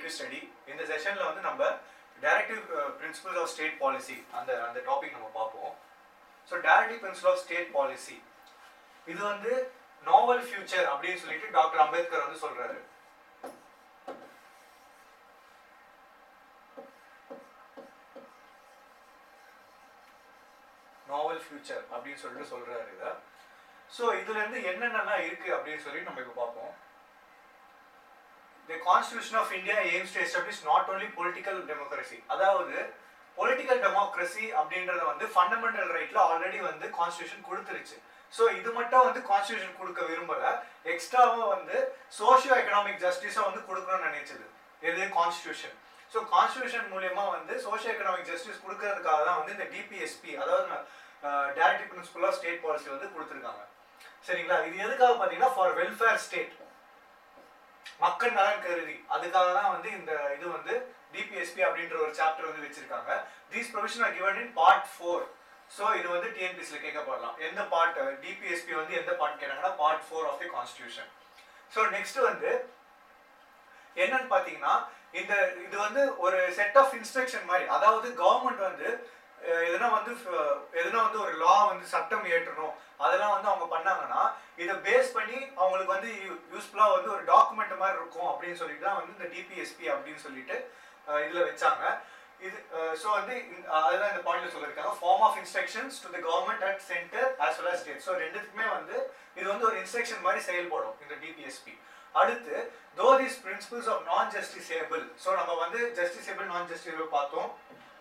Previous study இந்த செஷனில் வந்து நம்ம directive principles of state policy அந்த அந்த டாபிக் நம்ம பார்ப்போம் so directive principle of state policy இது வந்து நாவல் ஃபியூச்சர் அப்படின்னு சொல்லிட்டு டாக்டர் அம்பேத்கர் வந்து சொல்றாரு நாவல் ஃபியூச்சர் அப்படின்னு சொல்லிட்டு சொல்றாரு இதை ஸோ இதுல இருந்து என்னென்னலாம் இருக்கு அப்படின்னு சொல்லி நம்ம இப்போ பார்ப்போம் the constitution of India aims to establish not only political democracy அதாவது பொலிட்டிக்கல் டெமோக்ரஸி அப்படின்றத வந்து ஃபண்டமெண்டல் ரைட்ல ஆல்ரெடி வந்து கான்ஸ்டியூஷன் கொடுத்துருச்சு ஸோ இது மட்டும் வந்து கான்ஸ்டியூஷன் கொடுக்க விரும்பல எக்ஸ்ட்ராவா வந்து சோஷியோ எக்கனாமிக் ஜஸ்டிஸை வந்து கொடுக்கணும்னு நினைச்சது எது கான்ஸ்டியூஷன் ஸோ கான்ஸ்டியூஷன் மூலியமா வந்து சோஷியோ எக்கனாமிக் ஜஸ்டிஸ் கொடுக்கறதுக்காக தான் வந்து இந்த டிபிஎஸ்பி அதாவது directive principle of state policy வந்து கொடுத்துருக்காங்க சரிங்களா இது எதுக்காக பார்த்தீங்கன்னா ஃபார் வெல்ஃபேர் ஸ்டேட் மக்கள் நலன் கருதி அதுக்காக தான் வந்து இந்த இது வந்து டிபிஎஸ்பி அப்படின்ற ஒரு சாப்டர் வந்து வச்சிருக்காங்க these provision are given in part four so இது வந்து டிஎன்பிசியில் கேட்கப்படலாம் எந்த பார்ட் டிபிஎஸ்பி வந்து எந்த பார்ட் கேட்டாங்கன்னா part four of the constitution so next வந்து என்னன்னு பார்த்தீங்கன்னா இந்த இது வந்து ஒரு செட் ஆஃப் இன்ஸ்ட்ரக்ஷன் மாதிரி அதாவது கவர்மெண்ட் வந்து அஹ், எதனா வந்து அஹ், எதனா வந்து ஒரு லா வந்து சட்டம் இயற்றணும் அதெல்லாம் வந்து அவங்க பண்ணாங்கன்னா இதை பேஸ் பண்ணி அவங்களுக்கு வந்து யூஸ்ஃபுல்லாக வந்து ஒரு டாக்குமெண்ட் மாதிரி இருக்கும் அப்படின்னு சொல்லிட்டு தான் வந்து இந்த டிபிஎஸ்பி அப்படின்னு சொல்லிட்டு அஹ், இதுல வச்சாங்க இது ஸோ வந்து இந்த- அதுதான் இந்த பாயிண்ட்ல சொல்லியிருக்காங்க form of instructions to the government at centre as well as state so ரெண்டுத்துக்குமே வந்து இது வந்து ஒரு இன்ஸ்ட்ரக்ஷன் மாதிரி செயல்படும் இந்த டிபிஎஸ்பி அடுத்து தோ these principles of நான் ஜஸ்டிசேபிள் ஸோ நம்ம வந்து ஜஸ்டிசேபிள் நான் ஜஸ்டிசேபிள் பார்த்தோம்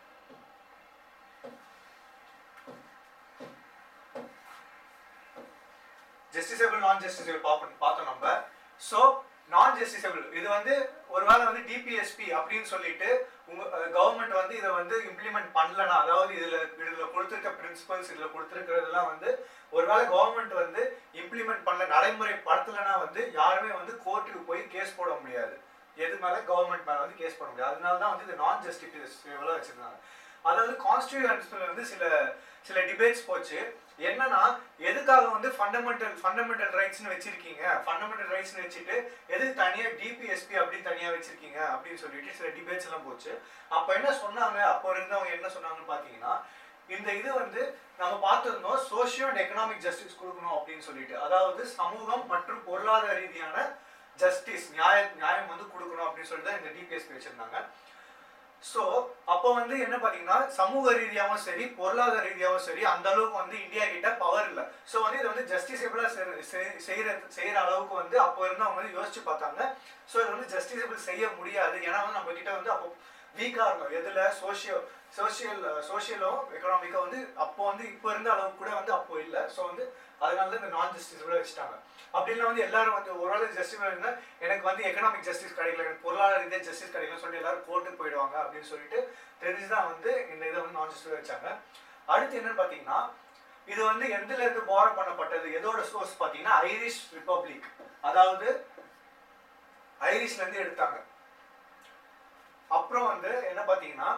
ஜஸ்டிசேபிள் நான் ஜஸ்டிசேபிள் பார்ப்போம் பார்த்தோம் நம்ம ஸோ நான் ஜஸ்டிசேபிள் இது வந்து ஒருவேளை வந்து டிபிஎஸ்பி அப்படின்னு சொல்லிட்டு உங்க கவர்மெண்ட் வந்து இதை வந்து இம்ப்ளிமெண்ட் பண்ணலனா அதாவது இதுல இதுல கொடுத்துருக்க பிரின்சிபல்ஸ் இதுல கொடுத்துருக்கிறதெல்லாம் வந்து ஒருவேளை கவர்மெண்ட் வந்து இம்ப்ளிமெண்ட் பண்ணல நடைமுறைப்படுத்தலைன்னா வந்து யாருமே வந்து கோர்ட்டுக்கு போய் கேஸ் போட முடியாது எது மேல கவர்மெண்ட் மேல வந்து கேஸ் போட முடியாது அதனால தான் வந்து இது நான் ஜஸ்டிஃபிகேபிளாக வச்சிருந்தாங்க அதாவது கான்ஸ்டியூஷன்ஸ்ல வந்து சில சில டிபேட்ஸ் போச்சு என்னன்னா எதுக்காக வந்து ஃபண்டமெண்டல் ஃபண்டமெண்டல் ரைட்ஸ்னு வச்சிருக்கீங்க ஃபண்டமெண்டல் ரைட்ஸ்னு வச்சுட்டு எதுக்கு தனியா டிபிஎஸ்பி அப்படின்னு தனியா வச்சிருக்கீங்க அப்படின்னு சொல்லிட்டு சில டிபேட்ஸ் எல்லாம் போச்சு அப்ப என்ன சொன்னாங்க அப்போ இருந்தவங்க என்ன சொன்னாங்கன்னு பாத்தீங்கன்னா இந்த இது வந்து நம்ம பார்த்திருந்தோம் சோஷியோ அண்ட் எக்கனாமிக் ஜஸ்டிஸ் கொடுக்கணும் அப்படின்னு சொல்லிட்டு அதாவது சமூகம் மற்றும் பொருளாதார ரீதியான ஜஸ்டிஸ் நியாய நியாயம் வந்து கொடுக்கணும் அப்படின்னு சொல்லிட்டு தான் இந்த டிபிஎஸ்பி வச்சிருந்தாங்க ஸோ அப்போ வந்து என்ன பார்த்தீங்கன்னா சமூக ரீதியாகவும் சரி பொருளாதார ரீதியாகவும் சரி அந்த அளவுக்கு வந்து இந்தியா கிட்ட பவர் இல்லை ஸோ வந்து இதை வந்து ஜஸ்டிசபிளாக செய்யற செய்யற அளவுக்கு வந்து அப்போ இருந்து அவங்க வந்து யோசிச்சு பார்த்தாங்க ஸோ இது வந்து ஜஸ்டிசபிள் செய்ய முடியாது ஏன்னா வந்து நம்ம கிட்ட வந்து அப்போ வீக்காக இருக்கும் எதில் சோஷியோ சோஷியல் சோஷியலும் எக்கனாமிக்காக வந்து அப்போ வந்து இப்போ இருந்த அளவுக்கு கூட வந்து அப்போ இல்லை ஸோ வந்து அதனால தான் இந்த நான் ஜஸ்டிசபிளாக வச்சுட்டாங்க அப்படின்னா வந்து எல்லாரும் வந்து ஓரளவு ஜஸ்டிஃபை இருந்தால் எனக்கு வந்து எக்கனாமிக் ஜஸ்டிஸ் கிடைக்கல எனக்கு பொருளாதார ரீதியாக ஜஸ்டிஸ் கிடைக்கலன்னு சொல்லிட்டு எல்லாரும் கோர்ட்டுக்கு போயிடுவாங்க அப்படின்னு சொல்லிட்டு தெரிஞ்சுதான் வந்து இந்த இதை வந்து நான் ஜஸ்டிஃபை வச்சாங்க அடுத்து என்னன்னு பார்த்தீங்கன்னா இது வந்து எதுல இருந்து பாரோ பண்ணப்பட்டது எதோட சோர்ஸ் பார்த்தீங்கன்னா ஐரிஷ் ரிப்பப்ளிக் அதாவது ஐரிஷ்ல இருந்து எடுத்தாங்க அப்புறம் வந்து என்ன பார்த்தீங்கன்னா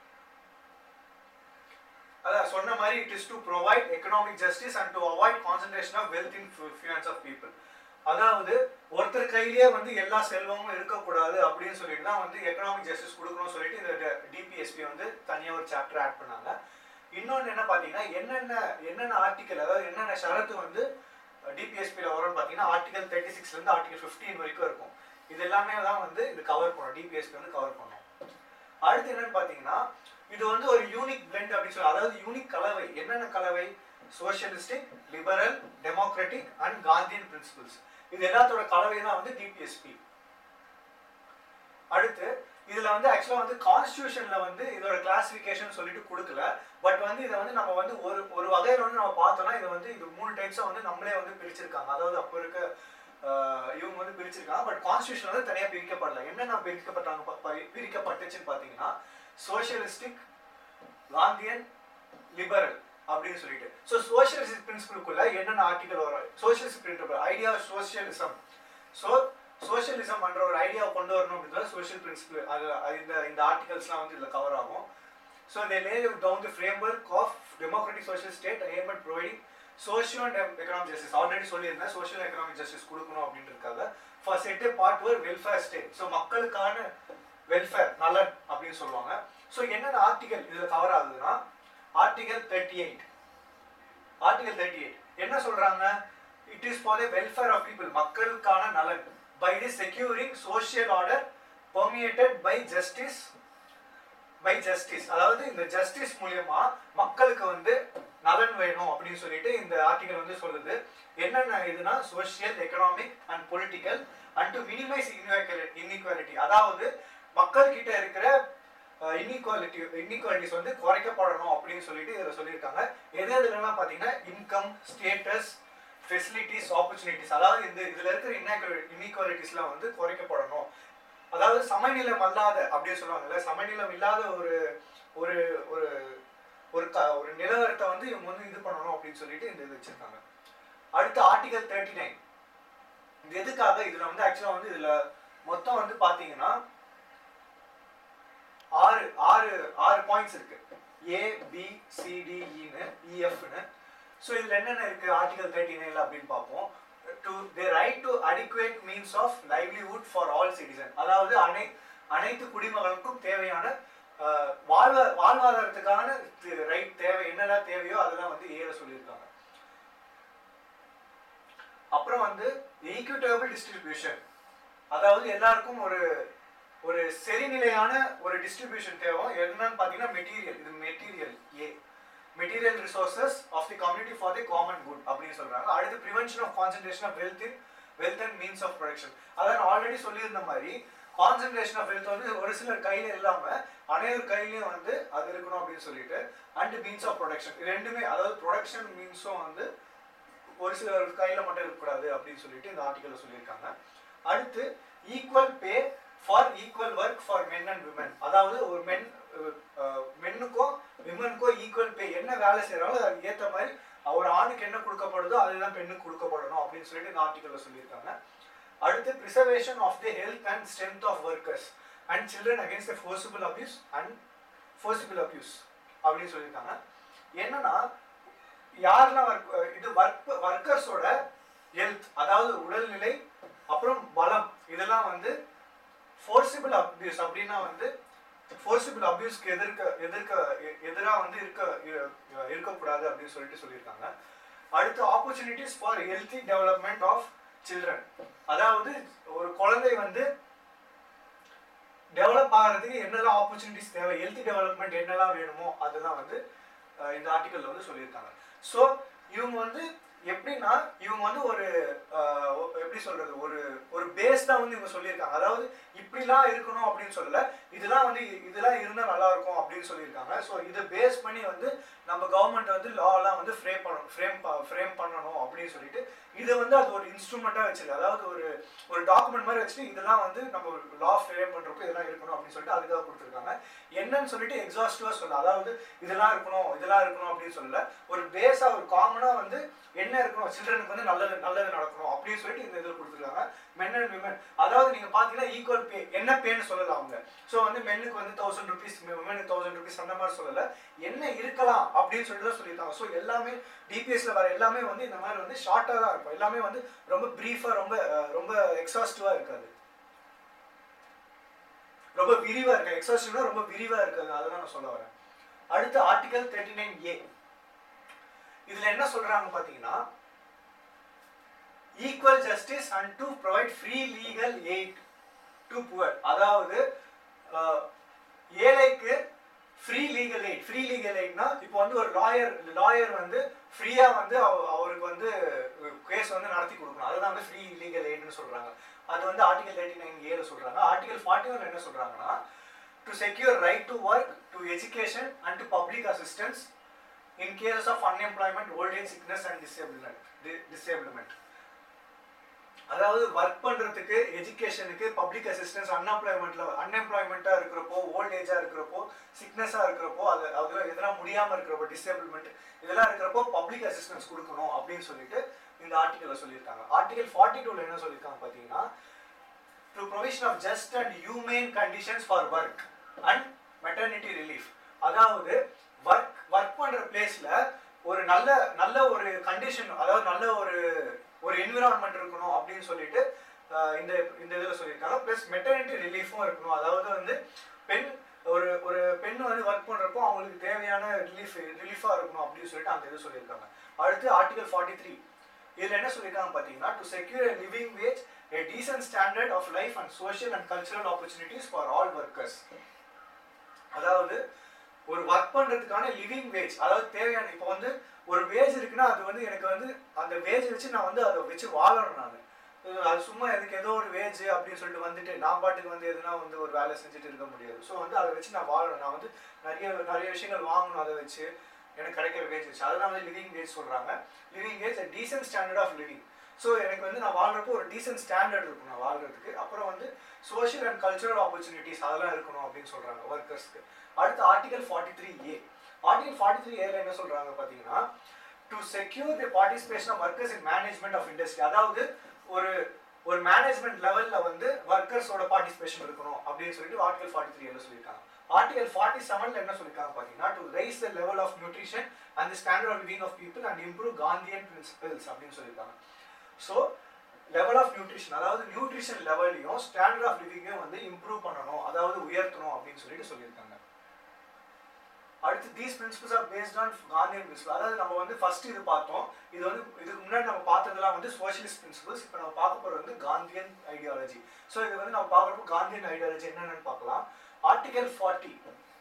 அதான் சொன்ன மாதிரி it is to provide economic justice and to avoid concentration of wealth in finance of people அதாவது ஒருத்தர் கையிலேயே வந்து எல்லா செல்வமும் இருக்கக்கூடாது அப்படின்னு சொல்லிட்டு தான் வந்து எக்கனாமிக் ஜஸ்டிஸ் கொடுக்கணும்னு சொல்லிட்டு இந்த டிபிஎஸ்பி வந்து தனியாக ஒரு சாப்டர் ஆட் பண்ணாங்க இன்னொன்று என்ன பார்த்தீங்கன்னா என்னென்ன என்னென்ன ஆர்டிக்கல் அதாவது என்னென்ன ஷரத்து வந்து டிபிஎஸ்பியில் வரும்னு பார்த்தீங்கன்னா ஆர்டிகல் தேர்ட்டி சிக்ஸ்லேருந்து ஆர்டிகல் ஃபிஃப்டீன் வரைக்கும் இருக்கும் இது எல்லாமே தான் வந்து இது கவர் பண்ணும் டிபிஎஸ்பி வந்து கவர் பண்ணும் அடுத்து என்னன்னு பார்த்தீங்கன்னா இது வந்து ஒரு யூனிக் பிளெண்ட் அப்படின்னு சொல்லி அதாவது யூனிக் கலவை என்னென்ன கலவை socialistic liberal democratic and Gandhian principles இது எல்லாத்தோட கலவை தான் வந்து டிபிஎஸ்பி அடுத்து இதுல வந்து ஆக்சுவலா வந்து கான்ஸ்டியூஷன்ல வந்து இதோட கிளாசிபிகேஷன் சொல்லிட்டு கொடுக்கல பட் வந்து இதை வந்து நம்ம வந்து ஒரு ஒரு வகையில வந்து நம்ம பார்த்தோம்னா இது வந்து இது மூணு டைப்ஸா வந்து நம்மளே வந்து பிரிச்சிருக்காங்க அதாவது அப்போ இருக்க ஆஹ், இவங்க வந்து பிரிச்சிருக்காங்க பட் கான்ஸ்டியூஷன் வந்து தனியா பிரிக்கப்படல என்னென்ன பிரிக்கப்பட்டாங்க ப- ப- பிரிக்கப்பட்டுச்சுன்னு பாத்தீங்கன்னா சோஷியலிஸ்டிக் காந்தியன் லிபரல் அப்படின்னு சொல்லிட்டு ஸோ சோஷியலிஸ்ட் பிரின்சிபலுக்குள்ள என்னென்ன ஆர்டிகல் வரும் socialist principle idea socialism so socialism என்ற ஒரு ஐடியாவை கொண்டு வரணும் அப்படின்றது சோஷியல் பிரின்சிபல் அது அது இந்த இந்த ஆர்டிகல்ஸ்லாம் வந்து இதில் கவர் ஆகும் so they lay down the framework of democratic social state aim at providing socio and economic justice already சொல்லியிருந்தேன் சோஷியல் எக்கனாமிக் ஜஸ்டிஸ் கொடுக்கணும் அப்படின்றதுக்காக ஃபார் செட் பார்ட் ஒரு வெல்ஃபேர் ஸ்டேட் ஸோ மக்களுக்கான வெல்ஃபேர் நலன் அப்படின்னு சொல்லுவாங்க ஸோ என்னென்ன ஆர்டிகல் இதுல கவர் ஆகுதுன்னா article thirty eight article thirty eight என்ன சொல்றாங்க it is for the welfare of people மக்களுக்கான நலன் by the securing social order permeated by justice by justice அதாவது இந்த ஜஸ்டிஸ் மூலியமா மக்களுக்கு வந்து நலன் வேணும் அப்படின்னு சொல்லிட்டு இந்த ஆர்டிகல் வந்து சொல்லுது என்னென்ன இதுனா social economic and political and to minimise inequality அதாவது மக்கள் கிட்ட இருக்கிற இன்இக்வாலிட்டி இன்இக்வாலிட்டிஸ் வந்து குறைக்கப்படணும் அப்படின்னு சொல்லிட்டு இதில் சொல்லியிருக்காங்க எது எதுலலாம் பார்த்தீங்கன்னா இன்கம் ஸ்டேட்டஸ் ஃபெசிலிட்டிஸ் ஆப்பர்ச்சுனிட்டிஸ் அதாவது இந்த இதில் இருக்கிற இன்இக்வாலிட்டி இன்இக்வாலிட்டிஸ்லாம் வந்து குறைக்கப்படணும் அதாவது சமநிலம் அல்லாத அப்படின்னு சொல்லுவாங்கல்ல சமநிலம் இல்லாத ஒரு ஒரு ஒரு ஒரு க ஒரு நிலவரத்தை வந்து இவங்க வந்து இது பண்ணணும் அப்படின்னு சொல்லிட்டு இந்த இது வச்சிருக்காங்க அடுத்து ஆர்டிகல் தேர்ட்டி நைன் இது எதுக்காக இதுல வந்து ஆக்சுவலா வந்து இதுல மொத்தம் வந்து பாத்தீங்கன்னா ஆறு ஆறு ஆறு பாயிண்ட்ஸ் இருக்கு ஏ பி சி டி இன்னு இஎஃப்னு ஸோ இதுல என்னென்ன இருக்கு ஆர்டிகல் தேர்ட்டி நைன்ல அப்படின்னு பார்ப்போம் to the right to adequate means of livelihood for all citizen அதாவது அனை அனைத்து குடிமகனுக்கும் தேவையான அஹ், வாழ்வ வாழ்வாதாரத்துக்கான ரைட் தேவை என்னெல்லாம் தேவையோ அதெல்லாம் வந்து ஏற சொல்லியிருக்காங்க அப்புறம் வந்து ஈக்விட்டபிள் டிஸ்ட்ரிபியூஷன் அதாவது எல்லாருக்கும் ஒரு ஒரு சரிநிலையான ஒரு டிஸ்ட்ரிபியூஷன் தேவை என்னன்னு பார்த்தீங்கன்னா மெட்டீரியல் இது material a material resources of the community for the common good அப்படின்னு சொல்றாங்க அடுத்து prevention of concentration of wealth in wealth and means of production அதான் நான் ஆல்ரெடி சொல்லியிருந்த மாதிரி கான்சன்ட்ரேஷன் ஆஃப் வெல்த் வந்து ஒரு சிலர் கையில இல்லாம அனைவர் கையிலயும் வந்து அது இருக்கணும் அப்படின்னு சொல்லிட்டு அண்ட் மீன்ஸ் ஆஃப் ப்ரொடக்ஷன் ரெண்டுமே அதாவது ப்ரொடக்ஷன் மீன்ஸும் வந்து ஒரு சிலர் கையில மட்டும் இருக்கக்கூடாது அப்படின்னு சொல்லிட்டு இந்த ஆர்டிக்கல்ல சொல்லியிருக்காங்க அடுத்து equal pay for equal work for men and women அதாவது ஒரு மென் மென்னுக்கும் விமனுக்கும் ஈக்குவல் பே என்ன வேலை செய்யறாங்களோ அதுக்கு ஏற்ற மாதிரி ஒரு ஆணுக்கு என்ன கொடுக்கப்படுதோ அதுதான் பெண்ணுக்கு கொடுக்கப்படணும் அப்படின்னு சொல்லிட்டு இந்த ஆர்டிக்கல்ல சொல்லியிருக்காங்க அடுத்து preservation of the health and strength of workers and children against forcible abuse and forcible abuse அப்படின்னு சொல்லியிருக்காங்க என்னன்னா யாரெல்லாம் ஒர்க் இது ஒர்க் ஒர்க்கர்ஸோட ஹெல்த் அதாவது உடல்நிலை அப்புறம் பலம் இதெல்லாம் வந்து ஃபோர்சிபிள் அபியூஸ் அப்படின்னா வந்து ஃபோர்சிபிள் அபியூஸ்க்கு எதிர்க்க எதிர்க்க எதிராக வந்து இருக்க இ- இருக்கக்கூடாது அப்படின்னு சொல்லிட்டு சொல்லியிருக்காங்க அடுத்து opportunities for healthy development of children அதாவது ஒரு குழந்தை வந்து டெவலப் ஆகிறதுக்கு என்னெல்லாம் ஆப்பர்ச்சுனிட்டிஸ் தேவை ஹெல்த்தி டெவலப்மெண்ட் என்னெல்லாம் வேணுமோ அதெல்லாம் வந்து அஹ், இந்த ஆர்டிக்கல்ல வந்து சொல்லியிருக்காங்க ஸோ இவங்க வந்து எப்படின்னா இவங்க வந்து ஒரு அஹ், ஒ- எப்படி சொல்றது ஒரு ஒரு பேஸ் தான் வந்து இவங்க சொல்லியிருக்காங்க அதாவது இப்படிலாம் இருக்கணும் அப்படின்னு சொல்லல இதெல்லாம் வந்து இதெல்லாம் இருந்தா நல்லா இருக்கும் அப்படின்னு சொல்லியிருக்காங்க ஸோ இதை பேஸ் பண்ணி வந்து நம்ம கவர்மெண்ட் வந்து லாலாம் வந்து ஃப்ரேம் பண்ணணும் ஃப்ரேம் ஃப்ரேம் பண்ணணும் அப்படின்னு சொல்லிட்டு இதை வந்து அது ஒரு இன்ஸ்ட்ருமெண்ட்டாக வச்சிருக்கு அதாவது ஒரு ஒரு டாக்குமெண்ட் மாதிரி வச்சுட்டு இதெல்லாம் வந்து நம்ம லா ஃப்ரேம் பண்றப்போ இதெல்லாம் இருக்கணும் அப்படின்னு சொல்லிட்டு அதுக்காக கொடுத்துருக்காங்க என்னன்னு சொல்லிட்டு எக்ஸாஸ்டிவா சொல்ல அதாவது இதெல்லாம் இருக்கணும் இதெல்லாம் இருக்கணும் அப்படின்னு சொல்லல ஒரு பேஸா ஒரு காமனா வந்து என்ன இருக்கணும் சில்ட்ரனுக்கு வந்து நல்லது நல்லது நடக்கணும் அப்படின்னு சொல்லிட்டு இந்த இதில் கொடுத்துருக்காங்க மென் அண்ட் விமன் அதாவது நீங்க பாத்தீங்கன்னா ஈக்குவல் பே என்ன பேன்னு சொல்லல அவங்க ஸோ வந்து மென்னுக்கு வந்து தௌசண்ட் ருபீஸ் விமனுக்கு தௌசண்ட் ருபீஸ் அந்த மாதிரி சொல்லல என்ன இருக்கலாம் அப்படின்னு சொல்லிட்டு தான் சொல்லியிருக்காங்க ஸோ எல்லாமே டிபிஎஸ்ல வர எல்லாமே வந்து இந்த மாதிரி வந்து ஷார்ட்டாக தான் இருக்கும் எல்லாமே வந்து ரொம்ப ப்ரீஃபாக ரொம்ப அஹ், ரொம்ப எக்ஸாஸ்டிவாக இருக்காது ரொம்ப விரிவா இருக்கு எக்ஸாஸ்டிவ்னா ரொம்ப விரிவா இருக்காது அதுதான் நான் சொல்ல வரேன் அடுத்து ஆர்டிகல் தேர்ட்டி நைன் ஏ இதுல என்ன சொல்றாங்க பாத்தீங்கன்னா equal justice and to provide free legal aid to poor அதாவது அஹ், ஏழைக்கு free legal aid free legal எய்ட்னா இப்போ வந்து ஒரு லாயர் லாயர் வந்து ஃப்ரீயா வந்து அவ- அவருக்கு வந்து கேஸ் வந்து நடத்தி கொடுக்கணும் அதுதான் வந்து ஃப்ரீ லீகல் எய்ட்னு சொல்றாங்க அது வந்து ஆர்டிகல் தேர்ட்டி நைன் ஏல சொல்றாங்க ஆர்டிகல் ஃபார்ட்டி ஒன் என்ன சொல்றாங்கன்னா to secure right to work to education and to public assistance in cases of unemployment old age sickness and disablement disablement அதாவது ஒர்க் பண்றதுக்கு எஜுகேஷனுக்கு பப்ளிக் அசிஸ்டன்ஸ் அன்எம்ப்ளாய்மெண்ட்ல அன்எம்ப்ளாய்மெண்ட்டா இருக்கிறப்போ ஓல்ட் ஏஜா இருக்கிறப்போ சிக்னஸா இருக்கிறப்போ அது அது எதனா முடியாம இருக்கிறப்போ டிசேபிள்மெண்ட் இதெல்லாம் இருக்கிறப்போ பப்ளிக் அசிஸ்டன்ஸ் கொடுக்கணும் அப்படின்னு சொல்லிட்டு இந்த ஆர்டிகல்ல சொல்லியிருக்காங்க ஆர்டிகல் ஃபார்ட்டி டூல என்ன சொல்லியிருக்காங்க பாத்தீங்கன்னா to provision of just and humane conditions for work and maternity relief அதாவது ஒர்க் ஒர்க் பண்ற பிளேஸ்ல ஒரு நல்ல நல்ல ஒரு கண்டிஷன் அதாவது நல்ல ஒரு ஒரு என்விரான்மெண்ட் இருக்கணும் அப்படின்னு சொல்லிட்டு ஆஹ் இந்த இந்த இதில் சொல்லியிருக்காங்க ப்ளஸ் மெட்டர்னிட்டி ரிலீஃபும் இருக்கணும் அதாவது வந்து பெண் ஒரு ஒரு பெண் வந்து ஒர்க் பண்ணுறப்போ அவங்களுக்கு தேவையான ரிலீஃப் ரிலீஃபாக இருக்கணும் அப்படின்னு சொல்லிட்டு அந்த இது சொல்லியிருக்காங்க அடுத்து ஆர்டிகல் ஃபார்ட்டி த்ரீ இதில் என்ன சொல்லியிருக்காங்க பார்த்தீங்கன்னா to secure a living wage a decent standard of life and social and cultural opportunities for all workers அதாவது ஒரு ஒர்க் பண்றதுக்கான லிவிங் வேஜ் அதாவது தேவையான இப்போ வந்து ஒரு வேஜ் இருக்குன்னா அது வந்து எனக்கு வந்து அந்த வேஜ் வச்சு நான் வந்து அதை வச்சு வாழணும் நான் அது சும்மா எனக்கு ஏதோ ஒரு வேஜ் அப்படின்னு சொல்லிட்டு வந்துட்டு நான் பாட்டுக்கு வந்து எதுனா வந்து ஒரு வேலை செஞ்சுட்டு இருக்க முடியாது ஸோ வந்து அதை வச்சு நான் வாழணும் நான் வந்து நிறைய நிறைய விஷயங்கள் வாங்கணும் அதை வச்சு எனக்கு கிடைக்கிற வேஜ் வச்சு அதெல்லாம் வந்து லிவிங் வேஜ் சொல்றாங்க living wage decent standard of living so எனக்கு வந்து நான் வாழ்றப்போ ஒரு டீசென்ட் ஸ்டாண்டர்ட் இருக்கும் நான் வாழ்றதுக்கு அப்புறம் வந்து சோஷியல் அண்ட் கல்ச்சுரல் ஆப்பர்ச்சுனிட்டிஸ் அதெல்லாம் இருக்கணும் அப்படின்னு சொல்றாங்க ஒர்க்கர்ஸ்க்கு அடுத்து article forty three A article forty three ஏல என்ன சொல்றாங்க பார்த்தீங்கன்னா to secure the participation of workers in management of industry அதாவது ஒரு ஒரு மேனேஜ்மெண்ட் லெவல்ல வந்து ஒர்க்கர்ஸோட பார்ட்டிசிபேஷன் இருக்கணும் அப்படின்னு சொல்லிட்டு ஆர்டிகல் ஃபார்ட்டி த்ரீ சொல்லியிருக்காங்க ஆர்டிகல் ஃபார்ட்டி செவன்ல என்ன சொல்லியிருக்காங்க பார்த்தீங்கன்னா to raise the level of nutrition and standard of living of people and improve Gandhian principles அப்படின்னு சொல்லியிருக்காங்க ஸோ லெவல் ஆஃப் நியூட்ரிஷன் அதாவது நியூட்ரிஷன் லெவலையும் ஸ்டாண்டர்ட் ஆஃப் லிவிங்கையும் வந்து இம்ப்ரூவ் பண்ணணும் அதாவது உயர்த்தணும் அப்படின்னு சொல்லிட்டு சொல்லியிருக்காங்க அடுத்து these principles are based on Gandhian principle அதாவது நம்ம வந்து ஃபர்ஸ்ட் இது பார்த்தோம் இது வந்து இதுக்கு முன்னாடி நம்ம பார்த்ததெல்லாம் வந்து சோஷியலிஸ்ட் பிரின்சிபல்ஸ் இப்போ நம்ம பார்க்க போகிறது வந்து காந்தியன் ஐடியாலஜி ஸோ இது வந்து நம்ம பார்க்குறப்போ காந்தியன் ஐடியாலஜி என்னென்னு பார்க்கலாம் ஆர்டிகல் ஃபார்ட்டி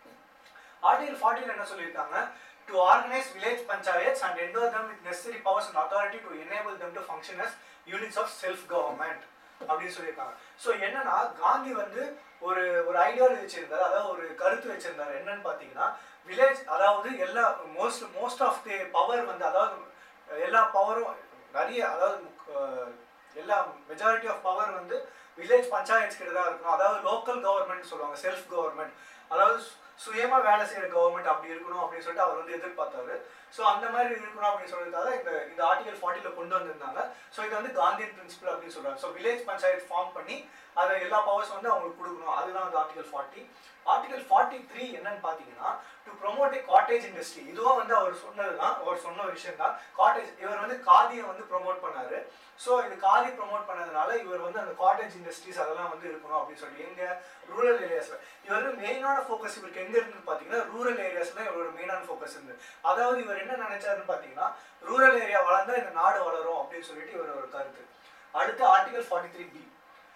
ஆர்டிகல் ஃபார்ட்டியில் என்ன சொல்லியிருக்காங்க to organise village panchayats and endow them with necessary powers and authority to enable them to function as units of self government அப்படின்னு சொல்லியிருக்காங்க ஸோ என்னன்னா காந்தி வந்து ஒரு ஒரு ஐடியாலஜி வச்சிருந்தாரு அதாவது ஒரு கருத்து வச்சிருந்தாரு என்னன்னு பார்த்தீங்கன்னா வில்லேஜ் அதாவது எல்லா most most of the power வந்து அதாவது எல்லா பவரும் நிறைய அதாவது முக்- அஹ் எல்லா மெஜாரிட்டி ஆஃப் பவர் வந்து வில்லேஜ் பஞ்சாயத்து கிட்ட தான் இருக்கணும் அதாவது லோக்கல் கவர்மெண்ட் சொல்லுவாங்க செல்ஃப் கவர்மெண்ட் அதாவது சு- சுயமா வேலை செய்யற கவர்மெண்ட் அப்படி இருக்கணும் அப்படின்னு சொல்லிட்டு அவர் வந்து எதிர்பார்த்தாரு ஸோ அந்த மாதிரி இருக்கணும் அப்படின்னு சொல்லியிருக்காங்க இந்த இந்த ஆர்டிகல் ஃபார்ட்டியில் கொண்டு வந்திருந்தாங்க ஸோ இது வந்து காந்தியன் பிரின்சிபல் அப்படின்னு சொல்றாங்க ஸோ வில்லேஜ் பஞ்சாயத்து ஃபார்ம் பண்ணி அதை எல்லா பவர்ஸ் வந்து அவங்களுக்கு கொடுக்கணும் அதுதான் வந்து article forty article forty three என்னன்னு பார்த்தீங்கன்னா to promote a cottage industry இதுவும் வந்து அவர் சொன்னது தான் அவர் சொன்ன விஷயம் தான் காட்டேஜ் இவர் வந்து காதியை வந்து ப்ரொமோட் பண்ணாரு ஸோ இது காதி ப்ரொமோட் பண்ணதுனால இவர் வந்து அந்த காட்டேஜ் இண்டஸ்ட்ரீஸ் அதெல்லாம் வந்து இருக்கணும் அப்படின்னு சொல்லி எங்க ரூரல் ஏரியாஸ்ல இவர் மெயினான ஃபோக்கஸ் இவருக்கு எங்க இருந்து பார்த்தீங்கன்னா ரூரல் ஏரியாஸ்ல இவரோட மெயினான ஃபோக்கஸ் இருந்து அதாவது இவர் என்ன நினைச்சாருன்னு பார்த்தீங்கன்னா ரூரல் ஏரியா வளர்ந்தா இந்த நாடு வளரும் அப்படின்னு சொல்லிட்டு இவர் ஒரு கருத்து அடுத்து article forty three B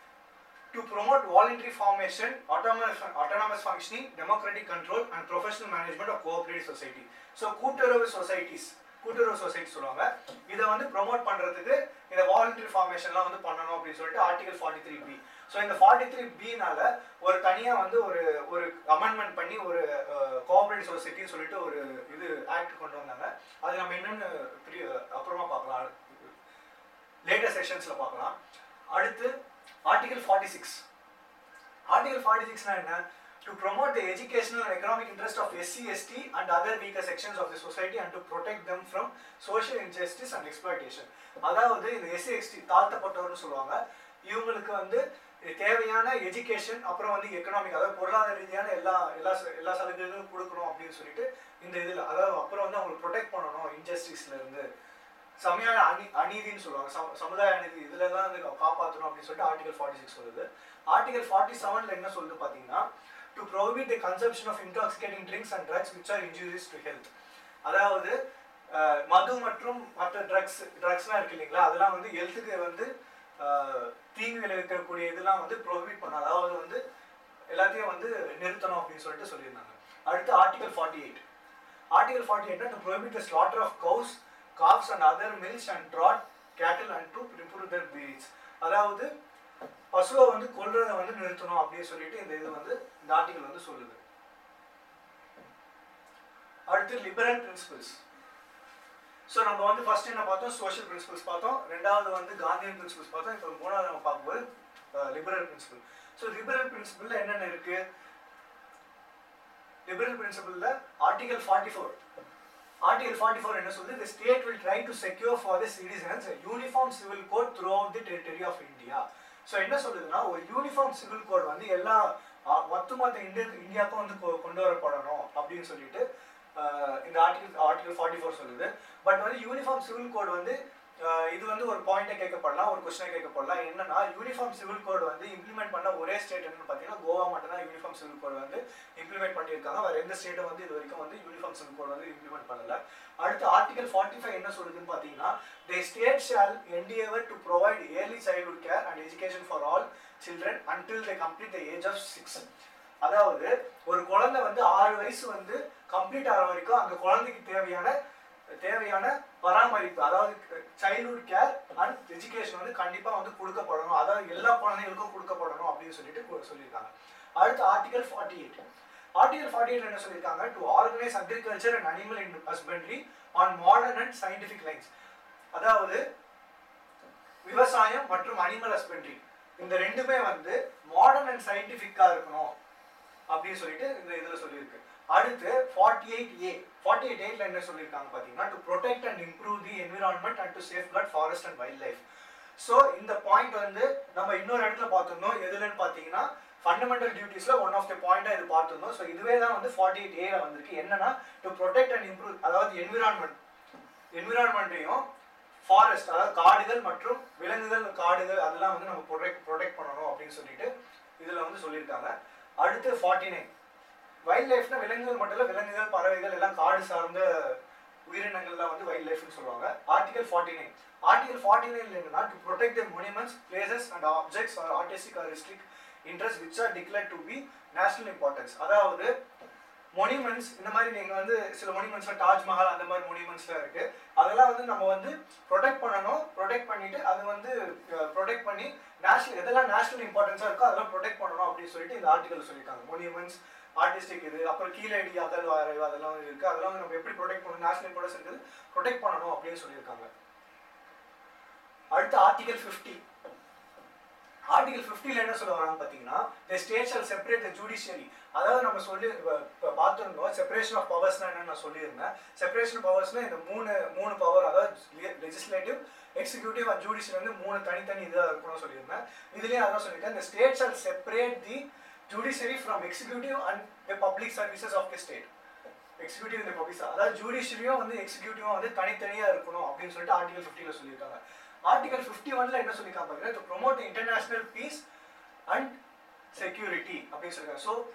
to promote voluntary formation, autonomous, autonomous functioning, democratic control, and professional management of cooperative society. So, கூட்டுறவு சொசைட்டிஸ் கூட்டுறவு சொசைட்டி சொல்லுவாங்க இதை வந்து ப்ரோமோட் பண்றதுக்கு இந்த வாலண்டரி ஃபார்மேஷன்லாம் வந்து பண்ணணும் அப்படின்னு சொல்லிட்டு article forty three B so இந்த ஃபார்ட்டி த்ரீ பினால ஒரு தனியாக வந்து ஒரு ஒரு அமெண்ட்மெண்ட் பண்ணி ஒரு கோஆபரேட்டிவ் சொசைட்டின்னு சொல்லிட்டு ஒரு இது ஆக்ட் கொண்டு வந்தாங்க அது நம்ம என்னன்னு பிரி- அப்புறமா பார்க்கலாம் லேட்டர் செஷன்ஸில் பார்க்கலாம் அடுத்து article forty six article forty சிக்ஸ்னா என்ன to promote the educational and economic interest of SC ST and other weaker sections of the society and to protect them from social injustice and exploitation அதாவது இந்த SC ST தாழ்த்தப்பட்டவர்னு சொல்லுவாங்க இவங்களுக்கு வந்து தேவையான education அப்புறம் வந்து எக்கனாமிக் அதாவது பொருளாதார ரீதியான எல்லா எல்லா ச- எல்லா சலுகைகளும் கொடுக்கணும் அப்படின்னு சொல்லிட்டு இந்த இதில் அதாவது அப்புறம் வந்து அவங்களுக்கு ப்ரொடெக்ட் பண்ணணும் injustice ல இருந்து சமய அநீ அநீதின்னு சொல்லுவாங்க சம- சமுதாய அநீதி இதுல தான் வந்து காப்பாற்றணும் அப்படின்னு சொல்லிட்டு ஆர்டிகல் ஃபார்ட்டி சிக்ஸ் சொல்லுது ஆர்டிகல் ஃபார்ட்டி செவன்ல என்ன சொல்லுது பார்த்தீங்கன்னா to prohibit the consumption of intoxicating drinks and drugs which are injurious to health அதாவது அஹ், மது மற்றும் மற்ற ட்ரக்ஸ் ட்ரக்ஸ்லாம் இருக்கு இல்லைங்களா அதெல்லாம் வந்து ஹெல்த்துக்கு வந்து அஹ், தீங்கு விளைவிக்கக்கூடிய இதெல்லாம் வந்து ப்ரோஹிபிட் பண்ணணும் அதாவது வந்து எல்லாத்தையும் வந்து நிறுத்தணும் அப்படின்னு சொல்லிட்டு சொல்லியிருந்தாங்க அடுத்து article forty eight article forty எயிட்னா to prohibit the slaughter of cows calves and other milch and draught cattle and to improve their breeds அதாவது பசுவை வந்து கொல்றதை வந்து நிறுத்தணும் அப்படின்னு சொல்லிட்டு இந்த இது வந்து இந்த ஆர்டிகல் வந்து சொல்லுது அடுத்து லிபரல் பிரின்சிபல்ஸ் ஸோ நம்ம வந்து ஃபர்ஸ்ட் என்ன பார்த்தோம் சோஷியல் பிரின்சிபல்ஸ் பார்த்தோம் ரெண்டாவது வந்து காந்தியன் பிரின்சிபல்ஸ் பார்த்தோம் இப்போ மூணாவது நம்ம பார்க்கும்போது லிபரல் பிரின்சிபல் ஸோ லிபரல் பிரின்சிபல்ல என்னென்ன இருக்கு லிபரல் பிரின்சிபல்ல article forty four article forty four என்ன சொல்லுது the state will try to secure for the citizens a uniform civil code throughout the territory of India so என்ன சொல்லுதுன்னா ஒரு யூனிஃபார்ம் சிவில் கோட் வந்து எல்லா மொத்தமாக இந்திய இந்தியாவுக்கும் வந்து கொ- கொண்டு வரப்படணும் அப்படின்னு சொல்லிட்டு ஆஹ், இந்த ஆர்டிகல் ஆர்டிகல் ஃபார்ட்டி ஃபோர் சொல்லுது பட் வந்து யூனிஃபார்ம் சிவில் கோட் வந்து அஹ், இது வந்து ஒரு பாயிண்டை கேட்கப்படலாம் ஒரு கொஸ்டினை கேட்கப்படலாம் என்னன்னா யூனிஃபார்ம் சிவில் கோட் வந்து இம்ப்ளிமெண்ட் பண்ண ஒரே ஸ்டேட் என்னன்னு பார்த்தீங்கன்னா கோவா மட்டும் தான் யூனிஃபார்ம் சிவில் கோட் வந்து இம்ப்ளிமெண்ட் பண்ணியிருக்காங்க வேற எந்த ஸ்டேட்டும் வந்து இது வரைக்கும் வந்து யூனிஃபார்ம் சிவில் கோட் வந்து இம்ப்ளிமெண்ட் பண்ணல அடுத்து ஆர்டிகல் ஃபார்ட்டி ஃபைவ் என்ன சொல்லுதுன்னு பார்த்தீங்கன்னா the state shall endeavour to provide early childhood care and education for all children until they complete the age of six அதாவது ஒரு குழந்தை வந்து ஆறு வயசு வந்து கம்ப்ளீட் ஆகிற வரைக்கும் அந்த குழந்தைக்கு தேவையான தேவையான பராமரிப்பு அதாவது சைல்ட்ஹுட் கேர் அண்ட் எஜுகேஷன் வந்து கண்டிப்பா வந்து கொடுக்கப்படணும் அதாவது எல்லா குழந்தைகளுக்கும் கொடுக்கப்படணும் அப்படின்னு சொல்லிட்டு கு- சொல்லியிருக்காங்க அடுத்து article forty eight article forty eight என்ன சொல்லியிருக்காங்க to organise agriculture and animal in husbandry on modern and scientific lines அதாவது விவசாயம் மற்றும் அனிமல் ஹஸ்பண்ட்ரி இந்த ரெண்டுமே வந்து மாடர்ன் அண்ட் சயின்டிஃபிக்கா இருக்கணும் அப்படின்னு சொல்லிட்டு இந்த இதுல சொல்லியிருக்கு அடுத்து forty eight A forty eight எயிட்ல என்ன சொல்லியிருக்காங்க பார்த்தீங்கன்னா to protect and improve the environment and to safeguard forest and wild wildlife so இந்த பாயிண்ட் வந்து நம்ம இன்னொரு இடத்துல பார்த்துருந்தோம் எதுலன்னு பார்த்தீங்கன்னா ஃபண்டமெண்டல் டியூட்டிஸ்ல ஒன் ஆஃப் த பாயிண்டா இது பார்த்துருந்தோம் ஸோ இதுவே தான் வந்து ஃபார்ட்டி எயிட் ஏல வந்திருக்கு என்னன்னா டு ப்ரொடெக்ட் அண்ட் இம்ப்ரூவ் அதாவது என்விரான்மெண்ட் என்விரான்மெண்ட்டையும் ஃபாரஸ்ட் அதாவது காடுகள் மற்றும் விலங்குகள் காடுகள் அதெல்லாம் வந்து நம்ம ப்ரொடெக்ட் ப்ரொடெக்ட் பண்ணணும் அப்படின்னு சொல்லிட்டு இதுல வந்து சொல்லியிருக்காங்க அடுத்து ஃபார்ட்டி நைன் வைல்ட் லைஃப்னா விலங்குகள் மட்டும் இல்ல விலங்குகள் பறவைகள் எல்லாம் காடு சார்ந்த உயிரினங்கள்லாம் வந்து வைல்ட் லைஃப்னு சொல்லுவாங்க article forty nine article forty நைன்ல என்னன்னா to protect the monuments places and objects or artistic or historic interest which are declare to be national importance அதாவது மொனிமெண்ட்ஸ் இந்த மாதிரி நீங்க வந்து சில மொனிமெண்ட்ஸ்ல தாஜ்மஹால் அந்த மாதிரி மொனிமெண்ட்ஸ்லாம் இருக்கு அதெல்லாம் வந்து நம்ம வந்து ப்ரொடெக்ட் பண்ணணும் ப்ரொடெக்ட் பண்ணிட்டு அது வந்து ப்ரொடெக்ட் பண்ணி நேஷனல் எதெல்லாம் நேஷனல் இம்பார்ட்டன்ஸா இருக்கோ அதெல்லாம் ப்ரொடெக்ட் பண்ணணும் அப்படின்னு சொல்லிட்டு இந்த ஆர்டிகல் சொல்லியிருக்காங்க மொனிமெண்ட்ஸ் ஆர்டிஸ்டிக் இது அப்புறம் கீழடி அகல் வரைவு அதெல்லாம் வந்து இருக்கு அதெல்லாம் வந்து நம்ம எப்படி ப்ரொடெக்ட் பண்ணணும் நேஷனல் இம்பார்ட்டன்ஸ் இருக்குது ப்ரொடெக்ட் பண்ணணும் அப்படின்னு சொல்லியிருக்காங்க அடுத்து ஆர்டிகல் 50 ஆர்டிகல் 50 ல என்ன சொல்ல வராங்க பாத்தீங்கன்னா the state shall separate the judiciary அதாவது நம்ம சொல்லி இப்ப- இப்ப பார்த்திருந்தோம் செப்பரேஷன் ஆஃப் பவர்ஸ்னா என்னன்னு நான் சொல்லியிருந்தேன் செப்பரேஷன் பவர்ஸ்னா இந்த மூணு மூணு பவர் அதாவது லெஜிஸ்லேட்டிவ் எக்ஸிக்யூட்டிவ் அண்ட் ஜுடிஷியல் வந்து மூணு தனித்தனி இதாக இருக்கணும்னு சொல்லியிருந்தேன் இதுலயும் அதான் சொல்லியிருக்கேன் இந்த state shall separate the judiciary from executive and the public services of the state executive இந்த பப்ளிக் அதாவது ஜுடிஷியரியும் வந்து எக்ஸிக்யூட்டிவும் வந்து தனித்தனியா இருக்கணும் அப்படின்னு சொல்லிட்டு ஆர்டிகல் 50 ல சொல்லியிருக்காங்க ஆர்டிகல் 51 ஒன்ல என்ன சொல்லியிருக்காங்க பாத்தீங்கன்னா to promote international peace and security அப்படின்னு சொல்லியிருக்காங்க ஸோ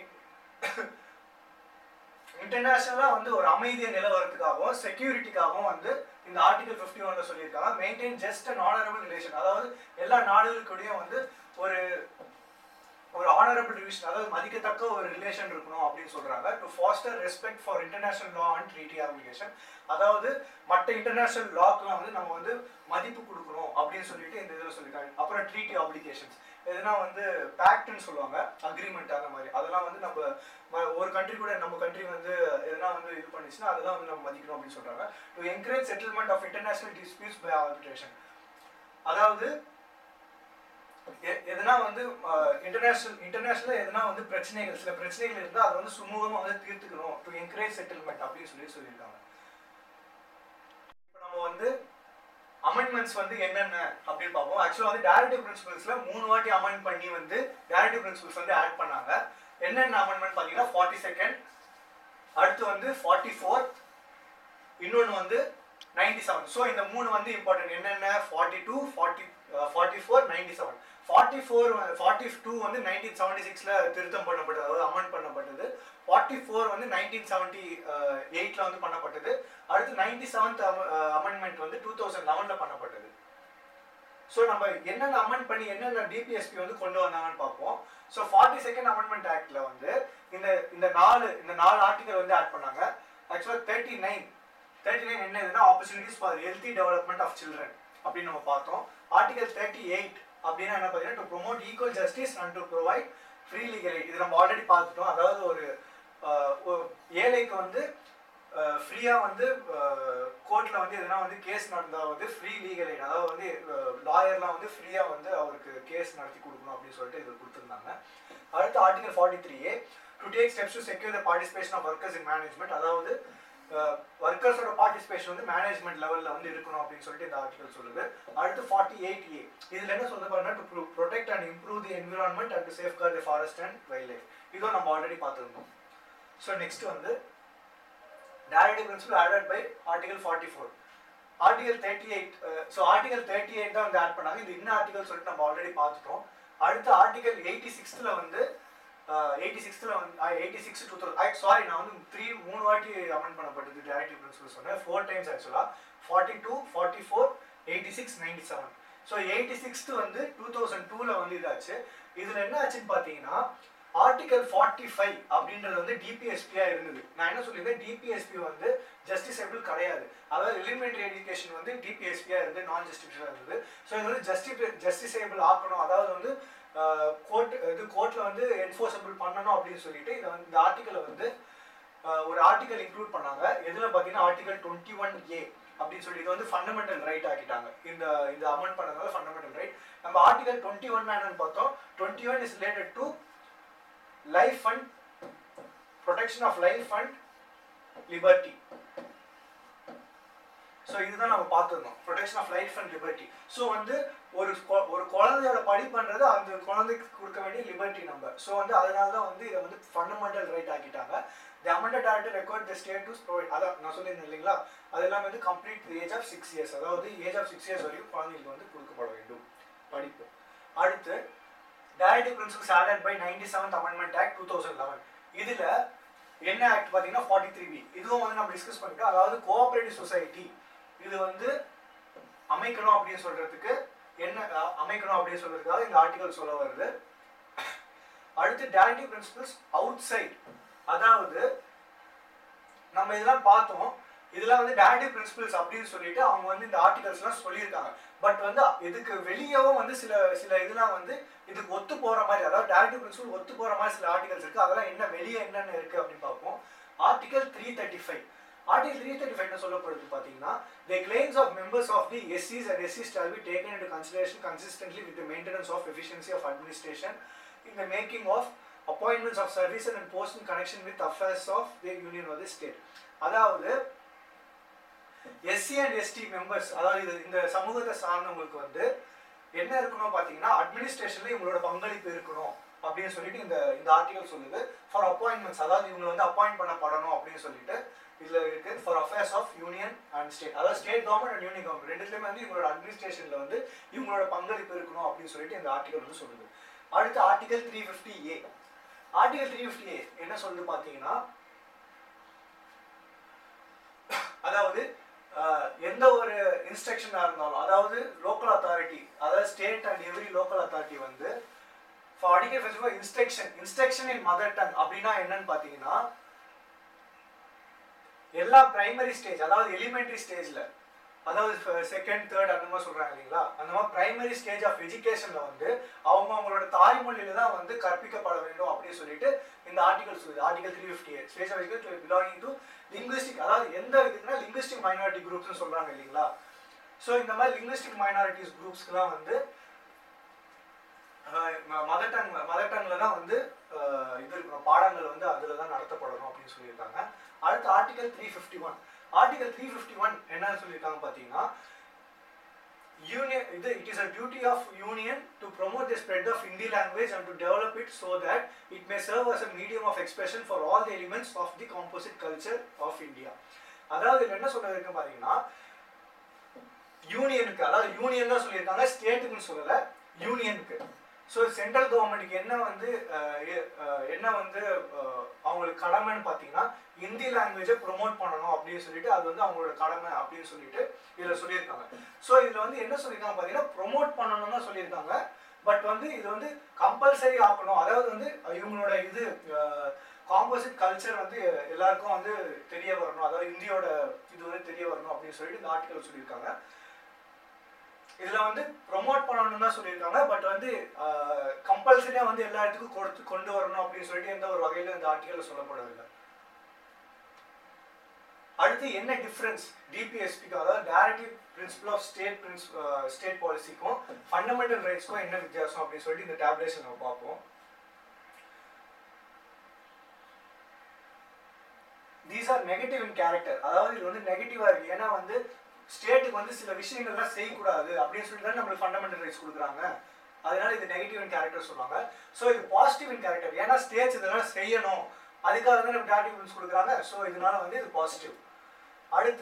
இன்டர்நேஷனலா வந்து ஒரு அமைதியை நிலவரத்துக்காகவும் செக்யூரிட்டிக்காகவும் வந்து இந்த ஆர்டிகல் 51 ஒன்ல சொல்லியிருக்காங்க maintain just and honourable relation அதாவது எல்லா நாடுகளுக்கூடயும் வந்து ஒரு ஒரு ஆனரபிள் ரிலேஷன் அதாவது மதிக்கத்தக்க ஒரு ரிலேஷன் இருக்கணும் அப்படின்னு சொல்றாங்க to foster respect for international law and treaty application அதாவது மற்ற இன்டர்நேஷனல் லாக்கெல்லாம் வந்து நம்ம வந்து மதிப்பு கொடுக்கணும் அப்படின்னு சொல்லிட்டு இந்த இதில் சொல்லியிருக்காங்க அப்புறம் ட்ரீட்டி ஆப்ளிகேஷன்ஸ் எதுனா வந்து பேக்ட்னு சொல்லுவாங்க அக்ரிமெண்ட் அந்த மாதிரி அதெல்லாம் வந்து நம்ம ம- ஒரு கண்ட்ரி கூட நம்ம கண்ட்ரி வந்து எதனா வந்து இது பண்ணிச்சுன்னா அதெல்லாம் வந்து நம்ம மதிக்கணும் அப்படின்னு சொல்றாங்க to encourage settlement of international disputes by arbitration அதாவது எ- எதனா வந்து இன்டர்நேஷனல் இன்டர்நேஷனல் எதனா வந்து பிரச்சனைகள் சில பிரச்சனைகள் இருந்தால் அதை வந்து சுமூகமா வந்து தீர்த்துக்கணும் டு என்கரேஜ் செட்டில்மெண்ட் அப்படின்னு சொல்லி சொல்லியிருக்காங்க இப்போ நம்ம வந்து அமெண்ட்மெண்ட்ஸ் வந்து என்னென்ன அப்படின்னு பார்ப்போம் ஆக்சுவலாக வந்து டேரக்டிவ் பிரின்சிபல்ஸ்ல மூணு வாட்டி அமெண்ட் பண்ணி வந்து டேரக்டிவ் பிரின்சிபல்ஸ் வந்து ஆட் பண்ணாங்க என்னென்ன அமெண்ட்மெண்ட் பார்த்தீங்கன்னா ஃபார்ட்டி செகண்ட் அடுத்து வந்து ஃபார்ட்டி ஃபோர் இன்னொன்று வந்து நைன்டி செவன் ஸோ இந்த மூணு வந்து இம்பார்ட்டன்ட் என்னென்ன forty two forty forty four ninety seven forty four forty two வந்து நைன்டீன் செவன்டி சிக்ஸில் திருத்தம் பண்ணப்பட்டது அதாவது அமெண்ட் பண்ணப்பட்டது ஃபார்ட்டி ஃபோர் வந்து நைன்டீன் செவன்ட்டி எயிட்டில் வந்து பண்ணப்பட்டது அடுத்து நைன்டி செவன்த் அமெண்ட்மெண்ட் வந்து டூ தௌசண்ட் லெவனில் பண்ணப்பட்டது ஸோ நம்ம என்னென்ன அமெண்ட் பண்ணி என்னென்ன டிபிஎஸ்பி வந்து கொண்டு வந்தாங்கன்னு பார்ப்போம் ஸோ ஃபார்ட்டி செகண்ட் அமெண்ட்மெண்ட் ஆக்ட்ல வந்து இந்த இந்த நாலு இந்த நாலு ஆர்டிகல் வந்து ஆட் பண்ணாங்க ஆக்சுவலாக தேர்ட்டி நைன் தேர்ட்டி நைன் என்ன இதுனா opportunities for healthy development of children அப்படின்னு நம்ம பார்த்தோம் ஆர்டிகல் தேர்ட்டி எயிட் அப்படின்னா என்ன பார்த்தீங்கன்னா to promote equal justice and to provide free legal இது நம்ம ஆல்ரெடி பார்த்துட்டோம் அதாவது ஒரு ஆஹ், ஒரு ஏழைக்கு வந்து ஃப்ரீயாக வந்து கோர்ட்டில் வந்து எதனா வந்து கேஸ் நடந்தால் வந்து ஃப்ரீ லீகல் எய்ட் அதாவது வந்து லாயர்லாம் வந்து ஃப்ரீயாக வந்து அவருக்கு கேஸ் நடத்தி கொடுக்கணும் அப்படின்னு சொல்லிட்டு இது கொடுத்துருந்தாங்க அடுத்து article forty three A to take steps to secure the participation of workers in management அதாவது ஒர்க்கர்ஸோட பார்ட்டிசிபேஷன் வந்து மேனேஜ்மெண்ட் லெவலில் வந்து இருக்கணும் அப்படின்னு சொல்லிட்டு இந்த ஆர்டிகல் சொல்லுது அடுத்து ஃபார்ட்டி எயிட் ஏ இதில் என்ன சொல்லுது பாருன்னா to protect and improve the environment and to safeguard the forest and wild life இதுவும் நம்ம ஆல்ரெடி பார்த்துருந்தோம் ஸோ நெக்ஸ்ட் வந்து directive principle added by article forty four article thirty eight so article thirty eight தான் வந்து add பண்ணாங்க இது என்ன article சொல்லிட்டு நம்ம ஆல்ரெடி பார்த்துட்டோம் அடுத்து ஆர்டிகல் எயிட்டி சிக்ஸ்த்தில் வந்து எயிட்டி சிக்ஸ்த்தில் வந்து eighty six two thousand sorry நான் வந்து த்ரீ மூணு வாட்டி அமெண்ட் பண்ணப்பட்டது டேரக்டிவ் பிரின்சிபல் சொன்னேன் ஃபோர் டைம்ஸ் ஆக்சுவலாக forty two forty four eighty six ninety seven so eighty sixth வந்து டூ தௌசண்ட் டூவில் வந்து இதாச்சு இதில் என்ன ஆச்சுன்னு பார்த்தீங்கன்னா ஆர்டிகல் ஃபார்ட்டி ஃபைவ் அப்படின்றது வந்து டிபிஎஸ்பியாக இருந்தது நான் என்ன சொல்லியிருந்தேன் டிபிஎஸ்பி வந்து ஜஸ்டிசபிள் கிடையாது அதாவது எலிமெண்ட்ரி எஜுகேஷன் வந்து டிபிஎஸ்பியாக இருந்து நான் ஜஸ்டிஃபிஷனாக இருந்தது ஸோ இது வந்து ஜஸ்டி ஜஸ்டிசேபிள் ஆக்கணும் அதாவது வந்து கோர்ட் இது கோர்ட்டில் வந்து என்ஃபோர்ஸபிள் பண்ணணும் அப்படின்னு சொல்லிட்டு இதை வந்து இந்த ஆர்டிக்கலை வந்து ஆஹ் ஒரு ஆர்டிக்கல் இன்க்ளூட் பண்ணாங்க எதில் பார்த்தீங்கன்னா ஆர்டிகல் டுவெண்ட்டி ஒன் ஏ அப்படின்னு சொல்லி இது வந்து ஃபண்டமெண்டல் ரைட் ஆக்கிட்டாங்க இந்த இந்த அமெண்ட் பண்ணதால ஃபண்டமெண்டல் ரைட் நம்ம ஆர்டிகல் டுவெண்ட்டி ஒன் என்னன்னு பார்த்தோம் twenty one is related to life and protection of life and liberty so இதுதான் நம்ம பார்த்துருந்தோம் protection of life and liberty so வந்து ஒரு கொ- ஒரு குழந்தையோட படிப்புன்றது அந்த குழந்தைக்கு கொடுக்க வேண்டிய லிபர்ட்டி நம்பர் ஸோ வந்து அதனால தான் வந்து இதை வந்து ஃபண்டமெண்டல் ரைட் ஆக்கிட்டாங்க the amended act record the state to provide அதான் நான் சொல்லியிருந்தேன் இல்லைங்களா அதெல்லாம் வந்து complete age of six years அதாவது ஏஜ் ஆஃப் சிக்ஸ் இயர்ஸ் வரைக்கும் குழந்தைங்களுக்கு வந்து கொடுக்கப்பட வேண்டும் படிப்பு அடுத்து directive principles added by ninety seventh amendment act two thousand eleven இதில் என்ன ஆக்ட் பார்த்தீங்கன்னா ஃபார்ட்டி த்ரீ பி இதுவும் வந்து நம்ம டிஸ்கஸ் பண்ணிட்டோம் அதாவது கோஆபரேட்டிவ் சொசைட்டி இது வந்து அமைக்கணும் அப்படின்னு சொல்றதுக்கு என்ன அஹ், அமைக்கணும் அப்படின்னு சொல்றதுக்காக இந்த ஆர்டிகல் சொல்ல வருது அடுத்து டைரக்டிவ் பிரின்சிபல்ஸ் அவுட் சைட் அதாவது நம்ம இதெல்லாம் பார்த்தோம் இதெல்லாம் வந்து டைரக்டிவ் பிரின்சிபல்ஸ் அப்படின்னு சொல்லிட்டு அவங்க வந்து இந்த ஆர்டிகல்ஸ்லாம் சொல்லியிருக்காங்க பட் வந்து இதுக்கு வெளியவும் வந்து சில சில இதெல்லாம் வந்து இதுக்கு ஒத்து போற மாதிரி அதாவது டைரக்டிவ் பிரின்சிபல் ஒத்து போற மாதிரி சில ஆர்டிகல்ஸ் இருக்கு அதெல்லாம் என்ன வெளியே என்னென்ன இருக்கு அப்படின்னு பார்ப்போம் article three thirty five article three thirty five என்ன சொல்லப்படுது பார்த்தீங்கன்னா தி claims of members of the எஸ்சிஸ் and எஸ்சிஸ் shall be taken into consideration consistently with the maintenance of efficiency of administration in the making of appointments of service and post in connection with affairs of the union or the state அதாவது SC and ST members அதாவது இது இந்த சமூகத்தை சார்ந்தவங்களுக்கு வந்து என்ன இருக்கணும் பார்த்தீங்கன்னா அட்மினிஸ்ட்ரேஷன்ல இவங்களோட பங்களிப்பு இருக்கணும் அப்படின்னு சொல்லிட்டு இந்த இந்த ஆர்டிகல் சொல்லுது ஃபார் அப்பாயின்மெண்ட்ஸ் அதாவது இவங்க வந்து அப்பாயிண்ட் பண்ணப்படணும் அப்படின்னு சொல்லிட்டு இதுல இருக்கு for affairs of union and state அதாவது state government and union government ரெண்டுத்துலயுமே வந்து இவங்களோட அட்மினிஸ்ட்ரேஷன்ல வந்து இவங்களோட பங்களிப்பு இருக்கணும் அப்படின்னு சொல்லிட்டு இந்த ஆர்டிகல் வந்து சொல்லுது அடுத்து article three fifty A article three fifty A என்ன சொல்லுது பார்த்தீங்கன்னா அதாவது அஹ், எந்த ஒரு இன்ஸ்ட்ரக்ஷனாக இருந்தாலும் அதாவது லோக்கல் அத்தாரிட்டி அதாவது state and every local authority வந்து for adequate facilities instruction instruction in mother tongue அப்படின்னா என்னன்னு பார்த்தீங்கன்னா எல்லா பிரைமரி ஸ்டேஜ் அதாவது எலிமெண்டரி ஸ்டேஜில் அதாவது செகண்ட் தேர்ட் அந்த மாதிரி சொல்றாங்க இல்லைங்களா அந்த மாதிரி பிரைமரி ஸ்டேஜ் ஆஃப் எஜுகேஷன்ல வந்து அவங்க அவங்களோட தாய்மொழியில தான் வந்து கற்பிக்கப்பட வேண்டும் அப்படின்னு சொல்லிட்டு இந்த ஆர்டிகல் சொல்லுது article three fifty eight stage of education belonging to linguistic அதாவது எந்த இதுக்குன்னா லிங்குஸ்டிக் மைனாரிட்டி குரூப்ஸ்னு சொல்றாங்க இல்லைங்களா ஸோ இந்த மாதிரி லிங்குஸ்டிக் மைனாரிட்டிஸ் குரூப்ஸ்க்குலாம் வந்து மதர் டங் மதர் டங்ல தான் வந்து அஹ், இது இருக்கணும் பாடங்கள் வந்து அதில் தான் நடத்தப்படணும் அப்படின்னு சொல்லியிருக்காங்க அடுத்து article three fifty one article three fifty one என்ன சொல்லியிருக்காங்க பார்த்தீங்கன்னா யூனியன் இது it is a duty of union to promote the spread of Hindi language and to develop it so that it may serve as a medium of expression for all the elements of the composite culture of India அதாவது இதுல என்ன சொல்றதுக்கு பார்த்தீங்கன்னா யூனியனுக்கு அதாவது union தான் சொல்லியிருக்காங்க ஸ்டேட்டுக்குன்னு சொல்லலை யூனியனுக்கு so central கவர்மெண்ட்டுக்கு என்ன வந்து அஹ், எ- அஹ், என்ன வந்து அஹ், அவங்களுக்கு கடமைன்னு பார்த்தீங்கன்னா ஹிந்தி லாங்குவேஜை ப்ரொமோட் பண்ணணும் அப்படின்னு சொல்லிட்டு அது வந்து அவங்களோட கடமை அப்படின்னு சொல்லிட்டு இதில் சொல்லியிருக்காங்க ஸோ இதில் வந்து என்ன சொல்லியிருக்காங்க பார்த்தீங்கன்னா ப்ரொமோட் பண்ணணும் தான் சொல்லியிருக்காங்க பட் வந்து இது வந்து கம்பல்சரி ஆக்கணும் அதாவது வந்து இவங்களோட இது காம்போசிட் கல்ச்சர் வந்து எல்லாருக்கும் வந்து தெரிய வரணும் அதாவது இந்தியோட இது வந்து தெரிய வரணும் அப்படின்னு சொல்லிட்டு இந்த ஆர்டிகல் சொல்லியிருக்காங்க இதுல வந்து ப்ரொமோட் பண்ணணும்னு தான் சொல்லியிருக்காங்க பட் வந்து கம்பல்சரியா வந்து எல்லா இடத்துக்கும் கொடுத்து கொண்டு வரணும் அப்படின்னு சொல்லிட்டு எந்த ஒரு வகையில இந்த ஆர்டிகல்ல சொல்லப்படவில்லை அடுத்து என்ன டிஃபரன்ஸ் டிபிஎஸ்பிக்கு அதாவது directive principle of state prince state பாலிசிக்கும் ஃபண்டமெண்டல் ரைட்ஸ்க்கும் என்ன வித்தியாசம் அப்படின்னு சொல்லிட்டு இந்த டேப்லேஷன் நம்ம பார்ப்போம் these are negative in character அதாவது இது வந்து நெகட்டிவா இருக்கு ஏன்னா வந்து ஸ்டேட்டுக்கு வந்து சில விஷயங்கள்லாம் செய்யக்கூடாது அப்படின்னு சொல்லிட்டு தான் நம்மளுக்கு ஃபண்டமெண்டல் ரைட்ஸ் கொடுக்குறாங்க அதனால இது நெகட்டிவ் இன் கேரக்டர் சொல்லுவாங்க ஸோ இது பாசிட்டிவ் இன் கேரக்டர் ஏன்னா ஸ்டேட்ஸ் இதெல்லாம் செய்யணும் அதுக்காக தான் நம்ம டேரக்டிவ் பிரின்ஸ் கொடுக்குறாங்க ஸோ இதனால வந்து இது பாசிட்டிவ் அடுத்து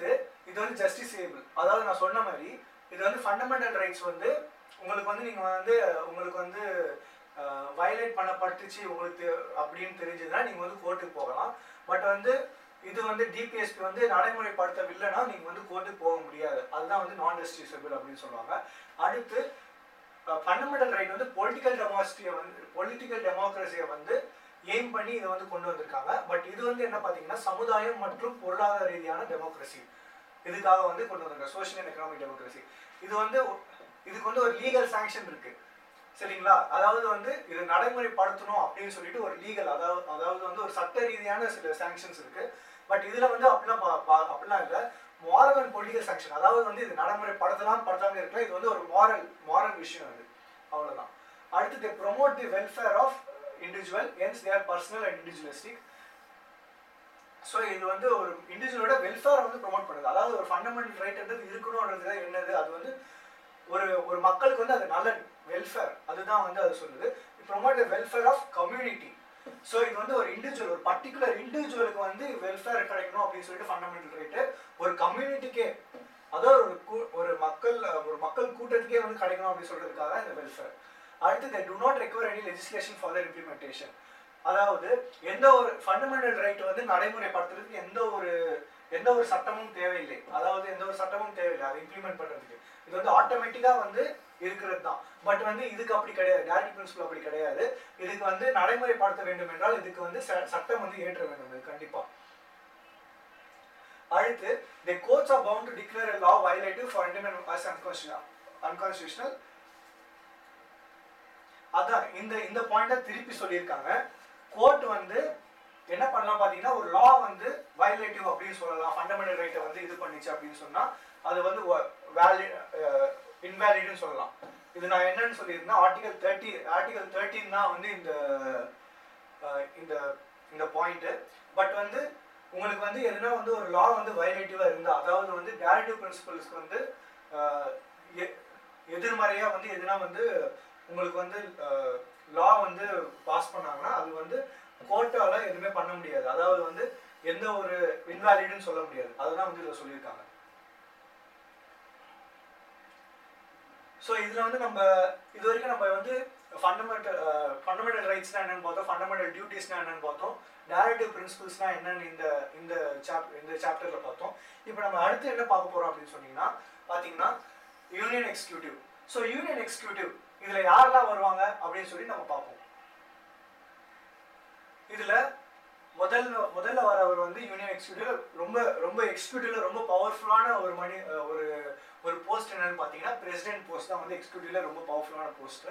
இது வந்து ஜஸ்டிசேபிள் அதாவது நான் சொன்ன மாதிரி இது வந்து ஃபண்டமெண்டல் ரைட்ஸ் வந்து உங்களுக்கு வந்து நீங்கள் வந்து உங்களுக்கு வந்து வயலேட் பண்ணப்பட்டுச்சு உங்களுக்கு அப்படின்னு தெரிஞ்சதுன்னா நீங்கள் வந்து கோர்ட்டுக்கு போகலாம் பட் வந்து இது வந்து டிபிஎஸ்பி வந்து நடைமுறைப்படுத்தவில்லைன்னா நீங்கள் வந்து கோர்ட்டுக்கு போக முடியாது அதுதான் வந்து நான் ஜஸ்டிசபிள் அப்படின்னு சொல்லுவாங்க அடுத்து ஃபண்டமெண்டல் ரைட் வந்து பொலிட்டிக்கல் டெமோக்ரஸியை வந்து பொலிட்டிக்கல் டெமோக்ரஸியை வந்து எய்ம் பண்ணி இதை வந்து கொண்டு வந்திருக்காங்க பட் இது வந்து என்ன பார்த்தீங்கன்னா சமுதாயம் மற்றும் பொருளாதார ரீதியான டெமோக்ரஸி இதுக்காக வந்து கொண்டு வந்திருக்காங்க சோஷியல் அண்ட் எக்கனாமிக் டெமோக்ரஸி இது வந்து இதுக்கு வந்து ஒரு லீகல் சாங்ஷன் இருக்கு சரிங்களா அதாவது வந்து இது நடைமுறைப்படுத்தணும் அப்படின்னு சொல்லிட்டு ஒரு லீகல் அதாவது அதாவது வந்து ஒரு சட்ட ரீதியான சில சாங்ஷன்ஸ் இருக்கு பட் இதுல வந்து அப்படிலாம் பா- பா- அப்படிலாம் இல்லை மாரல் அண்ட் பொலிட்டிக்கல் சாங்ஷன் அதாவது வந்து இது நடைமுறைப்படுத்தலாம் படுத்தாம இருக்கலாம் இது வந்து ஒரு மாரல் மாரல் விஷயம் அது அவ்வளவுதான் அடுத்து they promote the welfare of individual hence their personal and individualistic so இது வந்து ஒரு இண்டிவிஜுவலோட வெல்ஃபேரை வந்து ப்ரொமோட் பண்ணுது அதாவது ஒரு ஃபண்டமெண்டல் ரைட்ன்றது இருக்கணும்ன்றது என்னது அது வந்து ஒரு ஒரு மக்களுக்கு வந்து அது நல்ல வெல்ஃபேர் அதுதான் வந்து அது சொல்லுது promote welfare of community so இது வந்து ஒரு இண்டிவிஜுவல் ஒரு பர்டிகுலர் இண்டிவிஜுவலுக்கு வந்து வெல்ஃபேர் கிடைக்கணும் அப்படின்னு சொல்லிட்டு ஃபண்டமெண்டல் ரைட்டு ஒரு கம்யூனிட்டிக்கே அதாவது ஒரு கூ- ஒரு மக்கள் ஒரு மக்கள் கூட்டத்துக்கே வந்து கிடைக்கணும் அப்படின்னு சொல்றதுக்காக இந்த வெல்ஃபேர் அடுத்து they do not require any legislation for their implementation அதாவது எந்த ஒரு ஃபண்டமெண்டல் ரைட் வந்து நடைமுறைப்படுத்துறதுக்கு எந்த ஒரு எந்த ஒரு சட்டமும் தேவையில்லை அதாவது எந்த ஒரு சட்டமும் தேவையில்லை அதை இம்ப்ளிமெண்ட் பண்றதுக்கு இது வந்து ஆட்டோமேட்டிக்கா வந்து இருக்கிறது தான் பட் வந்து இதுக்கு அப்படி கிடையாது டேரக்ட் பிரின்சிபல் அப்படி கிடையாது இதுக்கு வந்து நடைமுறைப்படுத்த வேண்டும் என்றால் இதுக்கு வந்து ச- சட்டம் வந்து ஏற்ற வேண்டும் இது கண்டிப்பா அடுத்து the courts are bound to declare a law violative for independent as unconstitutional unconstitutional அதான் இந்த இந்த பாயிண்ட திருப்பி சொல்லியிருக்காங்க கோர்ட் வந்து என்ன பண்ணலாம் பாத்தீங்கன்னா ஒரு லா வந்து வயலேட்டிவ் அப்படின்னு சொல்லலாம் ஃபண்டமெண்டல் ரைட்டை வந்து இது பண்ணிச்சு அப்படின்னு சொன்னா அது வந்து வேலிட் இன்வேலிட்னு சொல்லலாம் இது நான் என்னன்னு சொல்லியிருந்தேன் ஆர்டிகல் தேர்ட்டி ஆர்டிகல் தேர்ட்டின் தான் வந்து இந்த அஹ், இந்த இந்த பாயிண்ட் பட் வந்து உங்களுக்கு வந்து எதுனா வந்து ஒரு லா வந்து வயலேட்டிவா இருந்தா அதாவது வந்து டேரக்டிவ் பிரின்சிபல்ஸ்க்கு வந்து அஹ், எ- எதிர்மறையா வந்து எதுனா வந்து உங்களுக்கு வந்து லா வந்து பாஸ் பண்ணாங்கன்னா அது வந்து கோர்ட்டால எதுவுமே பண்ண முடியாது அதாவது வந்து எந்த ஒரு இன்வாலிடுன்னு சொல்ல முடியாது அதுதான் வந்து இதில் சொல்லியிருக்காங்க ஸோ இதில் வந்து நம்ம இது வரைக்கும் நம்ம வந்து ஃபண்டமெண்டல் ஃபண்டமெண்டல் ரைட்ஸ்னா என்னன்னு பார்த்தோம் ஃபண்டமெண்டல் டியூட்டிஸ்னா என்னன்னு பார்த்தோம் டேரக்டிவ் பிரின்சிபல்ஸ்னா என்னன்னு இந்த இந்த சாப் இந்த சாப்டர்ல பார்த்தோம் இப்போ நம்ம அடுத்து என்ன பார்க்க போறோம் அப்படின்னு சொன்னீங்கன்னா பார்த்தீங்கன்னா union executive so union executive இதுல யாரெல்லாம் வருவாங்க அப்படின்னு சொல்லி நம்ம பார்ப்போம் இதுல முதல் முதல்ல வரவர் வந்து யூனியன் எக்ஸிக்யூட்டிவ் ரொம்ப ரொம்ப எக்ஸிக்யூட்டிவ்ல ரொம்ப பவர்ஃபுல்லான ஒரு மணி அஹ் ஒரு ஒரு போஸ்ட் என்னன்னு பார்த்தீங்கன்னா பிரசிடென்ட் போஸ்ட் தான் வந்து எக்ஸிக்யூட்டிவ்ல ரொம்ப பவர்ஃபுல்லான போஸ்ட்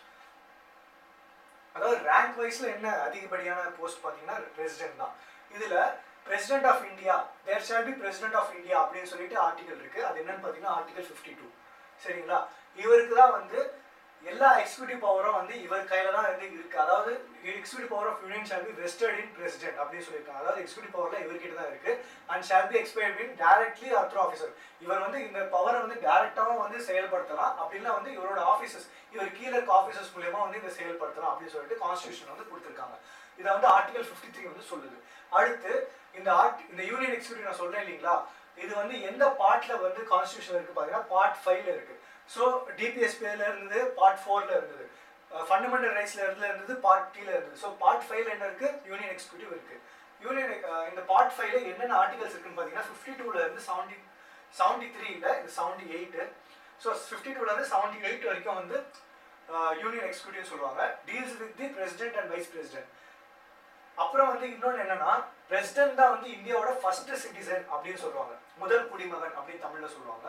அதாவது ரேங்க் வைஸ்ல என்ன அதிகப்படியான போஸ்ட் பார்த்தீங்கன்னா பிரசிடென்ட் தான் இதுல president of India there shall be president of India அப்படின்னு சொல்லிட்டு ஆர்டிகல் இருக்கு அது என்னன்னு பார்த்தீங்கன்னா ஆர்டிகல் ஃபிஃப்டி டூ சரிங்களா இவருக்கு தான் வந்து எல்லா எக்ஸிக்யூட்டிவ் பவரும் வந்து இவர் கையில தான் வந்து இருக்கு அதாவது executive power of union shall be vested in president அப்படின்னு சொல்லியிருக்காங்க அதாவது எக்ஸிக்யூட்டிவ் பவர்ல இவர்கிட்ட தான் இருக்கு and shall be expired in directly or through officer இவர் வந்து இந்த பவரை வந்து டைரக்டாவும் வந்து செயல்படுத்தலாம் அப்படின்னா வந்து இவரோட ஆஃபீஸர்ஸ் இவர் கீழே இருக்க ஆஃபீஸர்ஸ் மூலியமா வந்து இதை செயல்படுத்தலாம் அப்படின்னு சொல்லிட்டு கான்ஸ்டியூஷன் வந்து கொடுத்துருக்காங்க இதை வந்து ஆர்டிகல் ஃபிஃப்டி த்ரீ வந்து சொல்லுது அடுத்து இந்த ஆர்ட் இந்த யூனியன் எக்ஸிக்யூட்டிவ் நான் சொல்றேன் இல்லைங்களா இது வந்து எந்த பார்ட்ல வந்து கான்ஸ்டியூஷன் இருக்கு பாத்தீங்கன்னா பார்ட் ஃபைவ்ல இருக்கு ஸோ டிபிஎஸ்பில இருந்தது பார்ட் ஃபோர்ல இருந்தது ஃபண்டமெண்டல் ரைட்ஸ்ல இருந்து இருந்தது பார்ட் ல இருந்தது ஸோ பார்ட் ஃபைவ்ல என்ன இருக்கு யூனியன் எக்ஸிக்யூட்டிவ் இருக்கு யூனியன் இந்த பார்ட் ஃபைவ்ல என்னென்ன ஆர்டிகல்ஸ் இருக்குன்னு பார்த்தீங்கன்னா ஃபிஃப்டி டூல இருந்து செவன்டி செவன்டி த்ரீல இது செவன்டி எயிட்டு ஸோ ஃபிஃப்டி டூல இருந்து செவன்டி எயிட் வரைக்கும் வந்து யூனியன் எக்ஸிக்யூட்டிவ் சொல்லுவாங்க deals with the president and vice president அப்புறம் வந்து இன்னொன்று என்னன்னா பிரசிடென்ட் தான் வந்து இந்தியாவோட ஃபர்ஸ்ட் சிட்டிசன் அப்படின்னு சொல்லுவாங்க முதல் குடிமகன் அப்படின்னு தமிழ்ல சொல்லுவாங்க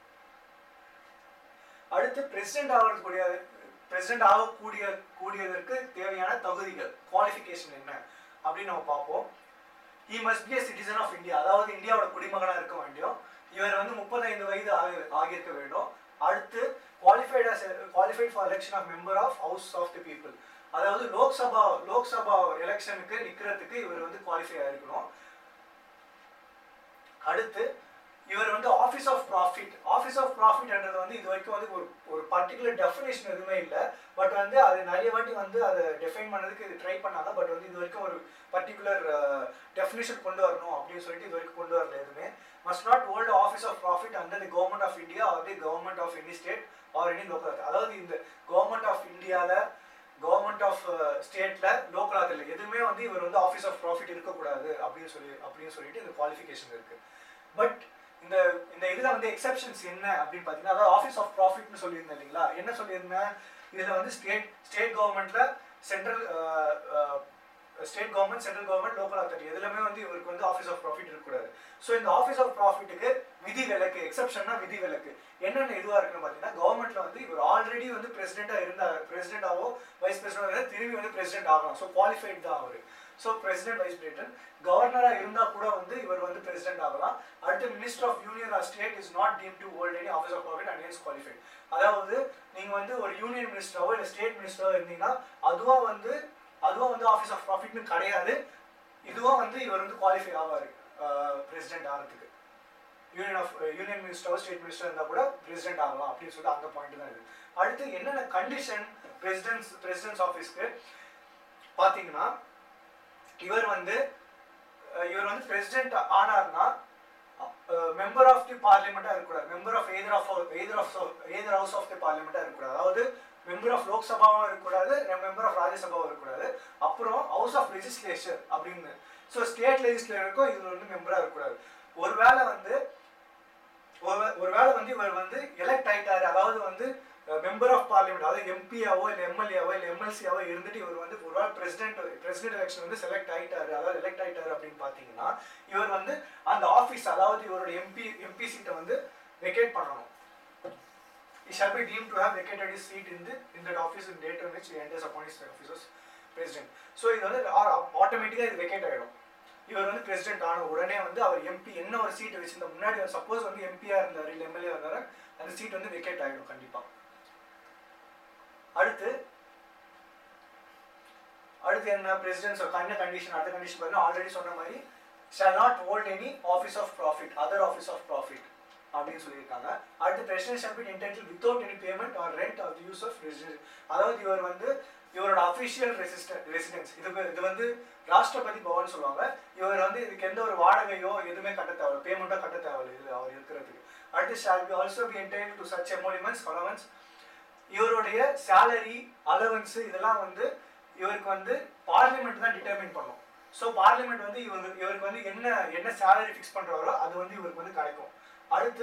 அடுத்து பிரசிடென்ட் ஆகக்கூடிய பிரசிடென்ட் ஆகக்கூடிய கூடியதற்கு தேவையான தகுதிகள் குவாலிஃபிகேஷன் என்ன அப்படின்னு நம்ம பார்ப்போம் he must be a citizen of India அதாவது இந்தியாவோட குடிமகனா இருக்க வேண்டும் இவர் வந்து முப்பத்தைந்து வயது ஆகி ஆகியிருக்க வேண்டும் அடுத்து qualified as qualified for election of member of house of the people அதாவது லோக்சபா லோக்சபா எலெக்ஷனுக்கு நிக்கிறதுக்கு இவர் வந்து குவாலிஃபை ஆயிருக்கணும் அடுத்து இவர் வந்து office of profit office of ப்ராஃபிட்ன்றது வந்து இது வரைக்கும் வந்து ஒரு ஒரு பர்டிகுலர் டெஃபினேஷன் எதுவுமே இல்லை பட் வந்து அது நிறைய வாட்டி வந்து அதை டிஃபைன் பண்ணதுக்கு இது ட்ரை பண்ணாங்க பட் வந்து இது வரைக்கும் ஒரு பர்டிகுலர் டெஃபினேஷன் கொண்டு வரணும் அப்படின்னு சொல்லிட்டு இது வரைக்கும் கொண்டு வரல எதுவுமே must not hold office of profit under the government of India or the government of any state or any local அதாவது இந்த கவர்மெண்ட் ஆஃப் இந்தியாவில் கவர்மெண்ட் ஆஃப் ஸ்டேட்ல லோக்கல் அதில் எதுவுமே வந்து இவர் வந்து ஆஃபீஸ் ஆஃப் ப்ராஃபிட் இருக்கக்கூடாது அப்படின்னு சொல்லி அப்படின்னு சொல்லிட்டு இந்த குவாலிஃபிகேஷன் இருக்கு பட் இந்த இந்த இதுல வந்து எக்ஸெப்ஷன்ஸ் என்ன அப்படின்னு பார்த்தீங்கன்னா அதாவது ஆஃபீஸ் ஆஃப் ப்ராஃபிட்னு சொல்லியிருந்தேன் இல்லைங்களா என்ன சொல்லியிருந்தேன் இதுல வந்து ஸ்டேட் ஸ்டேட் கவர்மெண்ட்ல central state government central government local authority எதுலையுமே வந்து இவருக்கு வந்து ஆஃபீஸ் ஆஃப் ப்ராஃபிட் இருக்கக்கூடாது ஸோ இந்த ஆஃபீஸ் ஆஃப் ப்ராஃபிட்டுக்கு விதி விலக்கு எக்ஸப்ஷன்னா விதி விலக்கு என்னென்ன இதுவாக இருக்குன்னு பார்த்தீங்கன்னா கவர்மெண்ட்ல வந்து இவர் ஆல்ரெடி வந்து பிரசிடென்ட்டாக இருந்தார் பிரசிடென்டாவோ வைஸ் பிரசிடென்ட் திரும்பி வந்து பிரசிடென்ட் ஆகலாம் ஸோ குவாலிஃபைட் தான் அவர் ஸோ பிரசிடென்ட் வைஸ் பிரசிடென்ட் கவர்னராக இருந்தால் கூட வந்து இவர் வந்து பிரசிடென்ட் ஆகலாம் அடுத்து minister of union or state is not deem to hold any office of profit and is qualified அதாவது நீங்கள் வந்து ஒரு யூனியன் மினிஸ்டராவோ இல்லை ஸ்டேட் மினிஸ்டரோ இருந்தீங்கன்னா அதுவாக வந்து அதுவும் வந்து ஆஃபீஸ் ஆஃப் ப்ராஃபிட்னு கிடையாது இதுவும் வந்து இவர் வந்து குவாலிஃபை ஆவார் பிரசிடென்ட் ஆகிறதுக்கு union of union minister state minister இருந்தால் கூட பிரசிடென்ட் ஆகலாம் அப்படின்னு சொல்லி அந்த பாயிண்ட் தான் இது அடுத்து என்னென்ன கண்டிஷன் பிரசிடென்ட்ஸ் பிரசிடென்ட்ஸ் ஆஃபீஸ்க்கு பார்த்தீங்கன்னா இவர் வந்து அஹ், இவர் வந்து பிரசிடென்ட் ஆனார்னா மெம்பர் ஆஃப் தி பார்லிமெண்ட்டாக இருக்கக்கூடாது member of either of either of either house of the பார்லிமெண்ட்டாக இருக்கக்கூடாது அதாவது மெம்பர் ஆஃப் லோக்சபாவும் இருக்கக்கூடாது மெம்பர் ஆஃப் ராஜ்யசபாவும் இருக்கக்கூடாது அப்புறம் ஹவுஸ் ஆஃப் லெஜிஸ்லேச்சர் அப்படின்னு ஸோ ஸ்டேட் லெஜிஸ்லேட்டருக்கும் இவர் வந்து மெம்பராக இருக்கக்கூடாது ஒருவேளை வந்து ஒரு- ஒருவேளை வந்து இவர் வந்து எலெக்ட் ஆயிட்டாரு அதாவது வந்து மெம்பர் ஆஃப் பார்லிமெண்ட் அதாவது எம்பியாவோ இல்லை எம்எல்ஏவோ இல்லை எம்எல்சியாவோ இருந்துட்டு இவர் வந்து ஒரு வேளை பிரசிடென்ட் பிரசிடென்ட் எலெக்ஷன் வந்து செலக்ட் ஆயிட்டாரு அதாவது எலெக்ட் ஆயிட்டாரு அப்படின்னு பார்த்தீங்கன்னா இவர் வந்து அந்த ஆஃபீஸ் அதாவது இவரோட எம்பி எம்பி சீட்டை வந்து வெக்கேட் பண்ணணும் he shall be deemed to have vacated his seat in the in that office in date on which he enters upon his office as president so இது வந்து ஆட்டோமேட்டிக்காக இது வெக்கேட் ஆகிடும் இவர் வந்து பிரசிடென்ட் ஆன உடனே வந்து அவர் எம்பி என்ன ஒரு சீட் வச்சிருந்த முன்னாடி சப்போஸ் வந்து எம்பியாக இருந்தார் இல்லை எம்எல்ஏ இருந்தார் அந்த சீட் வந்து வெக்கேட் ஆகிடும் கண்டிப்பாக அடுத்து அடுத்து என்ன பிரசிடென்ட்ஸ் என்ன கண்டிஷன் அடுத்த கண்டிஷன் பார்த்தீங்கன்னா ஆல்ரெடி சொன்ன மாதிரி shall not hold any office of profit other office of profit அப்படின்னு சொல்லியிருக்காங்க அடுத்து president shall be entitle without any payment or rent of use of residence அதாவது இவர் வந்து இவரோட அஃபிஷியல் ரெசிஸ்டன் ரெசிடென்ஸ் இது இது வந்து ராஷ்டிரபதி பவன் சொல்லுவாங்க இவர் வந்து இதுக்கு எந்த ஒரு வாடகையோ எதுவுமே கட்ட தேவையில்ல பேமெண்ட்டோ கட்ட தேவையில்ல இது அவர் இருக்கிறதுக்கு அடுத்து shall be also be entitle to such emoluments allowance இவருடைய சேலரி அலவன்ஸ் இதெல்லாம் வந்து இவருக்கு வந்து பார்லிமெண்ட் தான் டிட்டர்மின் பண்ணும் ஸோ பார்லிமெண்ட் வந்து இவருக்கு இவருக்கு வந்து என்ன என்ன சேலரி ஃபிக்ஸ் பண்றாரோ அது வந்து இவருக்கு வந்து கிடைக்கும் அடுத்து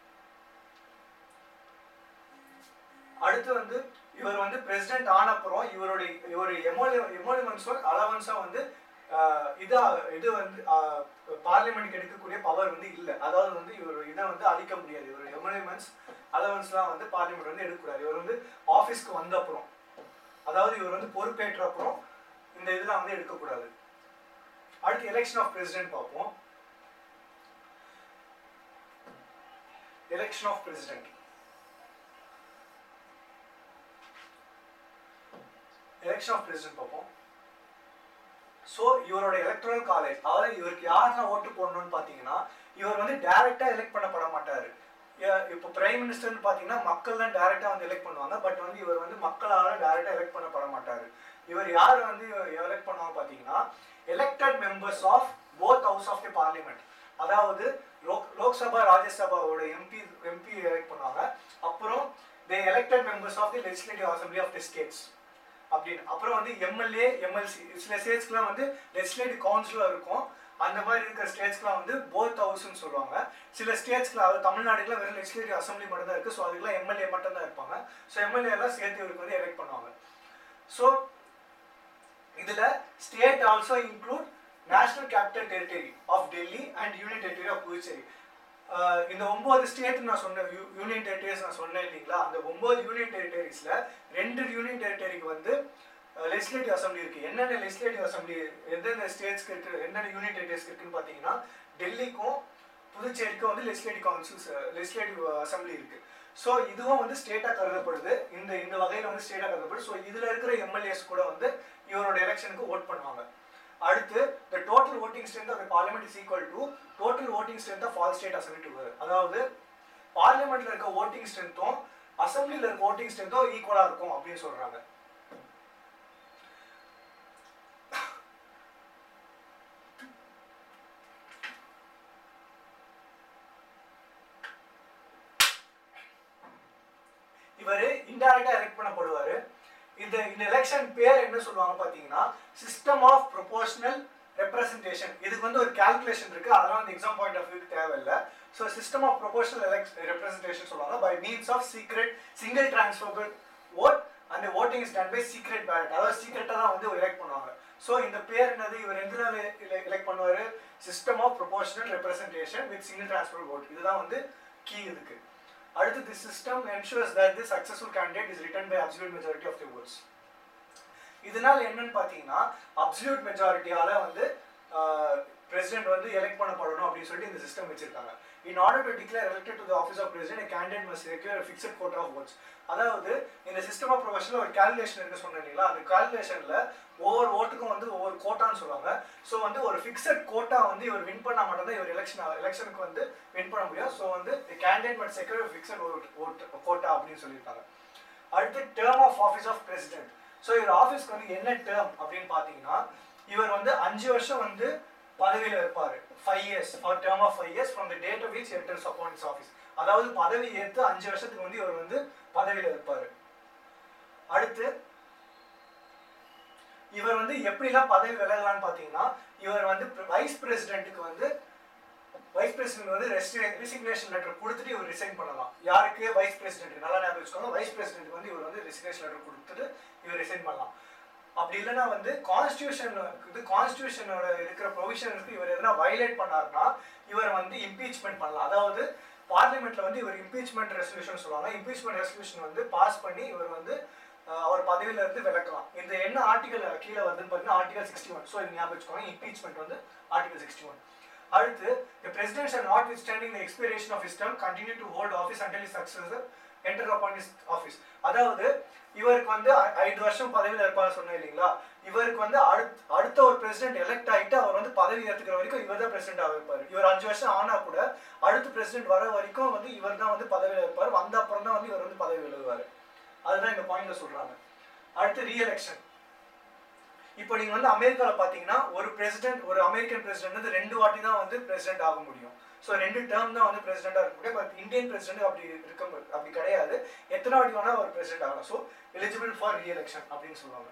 அடுத்து வந்து இவர் வந்து பிரசிடென்ட் ஆனப்புறம் இவருடைய இவருடைய எமோலி எமோலிமெண்ட்ஸும் அலவன்ஸும் வந்து ஆஹ், இதா இது வந்து பார்லிமெண்ட்டுக்கு எடுக்கக்கூடிய பவர் வந்து இல்லை அதாவது வந்து இவர் இதை வந்து அழிக்க முடியாது இவர் எமோலிமெண்ட்ஸ் அலவன்ஸ்லாம் வந்து பார்லிமெண்ட் வந்து எடுக்கக்கூடாது இவர் வந்து ஆஃபீஸ்க்கு வந்த அப்புறம் அதாவது இவர் வந்து பொறுப்பேற்ற அப்புறம் இந்த இதெல்லாம் வந்து எடுக்கக்கூடாது அடுத்து எலெக்ஷன் ஆஃப் பிரசிடென்ட் பார்ப்போம் election of president election of president பார்ப்போம் ஸோ இவரோட எலக்ட்ரல் காலேஜ் அதாவது இவருக்கு யாரெல்லாம் ஓட்டு போடணும்னு பார்த்தீங்கன்னா இவர் வந்து டைரக்டாக எலெக்ட் பண்ணப்பட மாட்டார் இப்போ பிரைம் மினிஸ்டர்னு பார்த்தீங்கன்னா மக்கள் தான் டைரக்டாக வந்து எலெக்ட் பண்ணுவாங்க பட் வந்து இவர் வந்து மக்களால் டைரக்டாக எலெக்ட் பண்ணப்பட மாட்டார் இவர் யார் வந்து எலெக்ட் பண்ணுவாங்க பார்த்தீங்கன்னா elected members of both house of the parliament அதாவது லோக் லோக்சபா ராஜ்யசபாவோட எம்பி எம்பி எலெக்ட் பண்ணுவாங்க அப்புறம் they elected members of the legislative assembly of the states அப்படின்னு அப்புறம் வந்து எம்எல்ஏ எம்எல்சி சில ஸ்டேட்ஸ்க்குலாம் வந்து லெஜிஸ்லேட்டிவ் கவுன்சிலாக இருக்கும் அந்த மாதிரி இருக்கிற ஸ்டேட்ஸ்க்குலாம் வந்து போத் ஹவுஸ்னு சொல்லுவாங்க சில ஸ்டேட்ஸ்க்குலாம் அதாவது தமிழ்நாடுக்குலாம் வெறும் லெஜிஸ்லேட்டிவ் அசம்பிளி மட்டும் தான் இருக்குது ஸோ அதுக்கெல்லாம் எம்எல்ஏ மட்டும் தான் இருப்பாங்க ஸோ எம்எல்ஏ எல்லாம் சேர்த்து இவருக்கு வந்து எலெக்ட் பண்ணுவாங்க ஸோ இதுல state also include national capital territory of Delhi and union territory of Puducherry ஆஹ் இந்த ஒன்பது ஸ்டேட் நான் சொன்னேன் யூனியன் டெரிட்டரிஸ் நான் சொன்னேன் இல்லைங்களா அந்த ஒன்பது யூனியன் டெரிட்டரிஸ்ல ரெண்டு யூனியன் டெரிட்டரிக்கு வந்து லெஜிஸ்லேட்டிவ் அசம்பிளி இருக்கு என்னென்ன லெஜிஸ்லேட்டிவ் அசம்பிளி எந்தெந்த ஸ்டேட்ஸ்க்கு இருக்கு என்னென்ன யூனியன் டெரிட்டரிஸ்க்கு இருக்குன்னு பார்த்தீங்கன்னா டெல்லிக்கும் புதுச்சேரிக்கும் வந்து லெஜிஸ்லேட்டிவ் கவுன்சில்ஸ் லெஜிஸ்லேட்டிவ் அசம்பிளி இருக்கு ஸோ இதுவும் வந்து ஸ்டேட்டாக கருதப்படுது இந்த இந்த வகையில் வந்து ஸ்டேட்டாக கருதப்படுது ஸோ இதில் இருக்கிற எம்எல்ஏஸ் கூட வந்து இவரோட எலெக்ஷனுக்கு ஓட் பண்ணுவாங்க அடுத்து the total voting strength of the parliament is equal to total voting strength of all state assembly together அதாவது பார்லிமெண்ட்ல இருக்க voting strengthும் அசம்பிளில இருக்க voting strengthும் ஈக்குவலா இருக்கும் அப்படின்னு சொல்றாங்க இவர் இன்டைரக்டா எலெக்ட் பண்ணப்படுவாரு இந்த இந்த எலெக்ஷன் பேர் என்ன சொல்லுவாங்க பாத்தீங்கன்னா சிஸ்டம் ஆஃப் ப்ரொபோஷனல் ரெப்ரசன்டேஷன் இதுக்கு வந்து ஒரு கால்குலேஷன் இருக்கு அதெல்லாம் அந்த எக்ஸாம் பாயிண்ட் ஆஃப் வியூக்கு தேவையில்லை so system of proportional elect representation சொல்லுவாங்க by means of secret single transferable vote அந்த voting is done by secret ballot அதாவது சீக்ரெட்டாக தான் வந்து எலெக்ட் பண்ணுவாங்க ஸோ இந்த பேர் என்னது இவர் எந்த எலெக்ட் பண்ணுவார் system of proportional representation with single transfer vote இதுதான் வந்து கீ இதுக்கு அடுத்து this system ensures that the successful candidate is written by absolute majority of the votes இதனால என்னன்னு பாத்தீங்கன்னா அப்சல்யூட் மெஜாரிட்டியால வந்து பிரசிடென்ட் வந்து எலெக்ட் பண்ணப்படணும் அப்படின்னு சொல்லிட்டு இந்த சிஸ்டம் வச்சிருக்காங்க in order to declare elected to the office of president candidate must secure fixed quota of votes அதாவது இந்த சிஸ்டம் ஆஃப் ப்ரொஃபஷனில் ஒரு கால்குலேஷன் இருக்கு சொன்னீங்களா அந்த கால்குலேஷன்ல ஒவ்வொரு ஓட்டுக்கும் வந்து ஒவ்வொரு கோட்டான்னு சொல்லுவாங்க ஸோ வந்து ஒரு ஃபிக்ஸட் கோட்டா வந்து இவர் வின் பண்ணா மட்டும்தான் இவர் எலெக்ஷன் எலெக்ஷனுக்கு வந்து வின் பண்ண முடியும் ஸோ வந்து கேண்டிடேட் மட் செக்யூர் ஃபிக்ஸட் ஓட் கோட்டா அப்படின்னு சொல்லியிருக்காங்க அடுத்து term of office of president so இவர் ஆஃபீஸ்க்கு வந்து என்ன டேர்ம் அப்படின்னு பார்த்தீங்கன்னா இவர் வந்து அஞ்சு வருஷம் வந்து பதவியில் இருப்பார் five years for term of five years from the date of which enters upon his office அதாவது பதவி ஏற்று அஞ்சு வருஷத்துக்கு வந்து இவர் வந்து பதவியில் இருப்பார் அடுத்து இவர் வந்து எப்படிலாம் பதவி விலகலாம்னு பார்த்தீங்கன்னா இவர் வந்து வைஸ் பிரசிடென்ட்டுக்கு வந்து வைஸ் பிரசிடென்ட் வந்து ரெசிக்னேஷன் லெட்டர் கொடுத்துட்டு இவர் ரிசைன் பண்ணலாம் யாருக்கு வைஸ் பிரசிடென்ட் நல்லா ஞாபகம் வச்சுக்கோங்க வைஸ் பிரசிடென்ட் வந்து இவர் வந்து ரெசிக்னேஷன் லெட்டர் கொடுத்துட்டு இவர் ரிசைன் பண்ணலாம் அப்படி இல்லைன்னா வந்து கான்ஸ்டியூஷன் இது கான்ஸ்டியூஷனோட இருக்கிற ப்ரொவிஷனுக்கு இவர் எதனா வயலேட் பண்ணாருன்னா இவர் வந்து இம்பீச்மெண்ட் பண்ணலாம் அதாவது பார்லிமெண்ட்ல வந்து இவர் இம்பீச்மெண்ட் ரெசல்யூஷன் சொல்லுவாங்க இம்பீச்மெண்ட் ரெசல்யூஷன் வந்து பாஸ் பண்ணி இவர் வந்து அஹ், அவர் பதவியில இருந்து விலக்கலாம் இந்த என்ன ஆர்டிகல் கீழே வருதுன்னு பார்த்தீங்கன்னா ஆர்டிகல் சிக்ஸ்டி ஒன் ஸோ இது ஞாபகம் வச்சுக்கோங்க இம்பீச்மெண்ட் வந்து ஆர்டிகல் சிக்ஸ்டி ஒன் அடுத்து the president shall notwithstanding the expiration of his term continue to hold office until his successor enter upon his office அதாவது இவருக்கு வந்து ஐ- ஐந்து வருஷம் பதவியில் இருப்பார் சொன்னேன் இல்லைங்களா இவருக்கு வந்து அடுத் அடுத்த ஒரு பிரசிடென்ட் எலெக்ட் ஆயிட்டு அவர் வந்து பதவி ஏற்றுக்கிற வரைக்கும் இவர் தான் பிரசிடென்ட் இருப்பார் இவர் அஞ்சு வருஷம் ஆனா கூட அடுத்த பிரசிடென்ட் வர வரைக்கும் வந்து இவர் தான் வந்து பதவியில் இருப்பார் வந்த அப்புறம் தான் வந்து இவர் வந்து பதவி விலகுவார் அதுதான் இந்த பாயிண்ட்ல சொல்றாங்க அடுத்து ரீஎலெக்ஷன் இப்போ நீங்க வந்து அமெரிக்கால பாத்தீங்கன்னா ஒரு பிரசிடென்ட் ஒரு அமெரிக்கன் பிரசிடென்ட் வந்து ரெண்டு வாட்டி தான் வந்து பிரசிடென்ட் ஆக முடியும் ஸோ ரெண்டு டேர்ம் தான் வந்து பிரசிடென்டா இருக்க முடியும் பட் இந்தியன் பிரசிடென்ட் அப்படி இருக்க மு- அப்படி கிடையாது எத்தனை வாட்டி வேணா அவர் பிரசிடென்ட் ஆகலாம் ஸோ எலிஜிபிள் ஃபார் ரீஎலெக்ஷன் அப்படின்னு சொல்லுவாங்க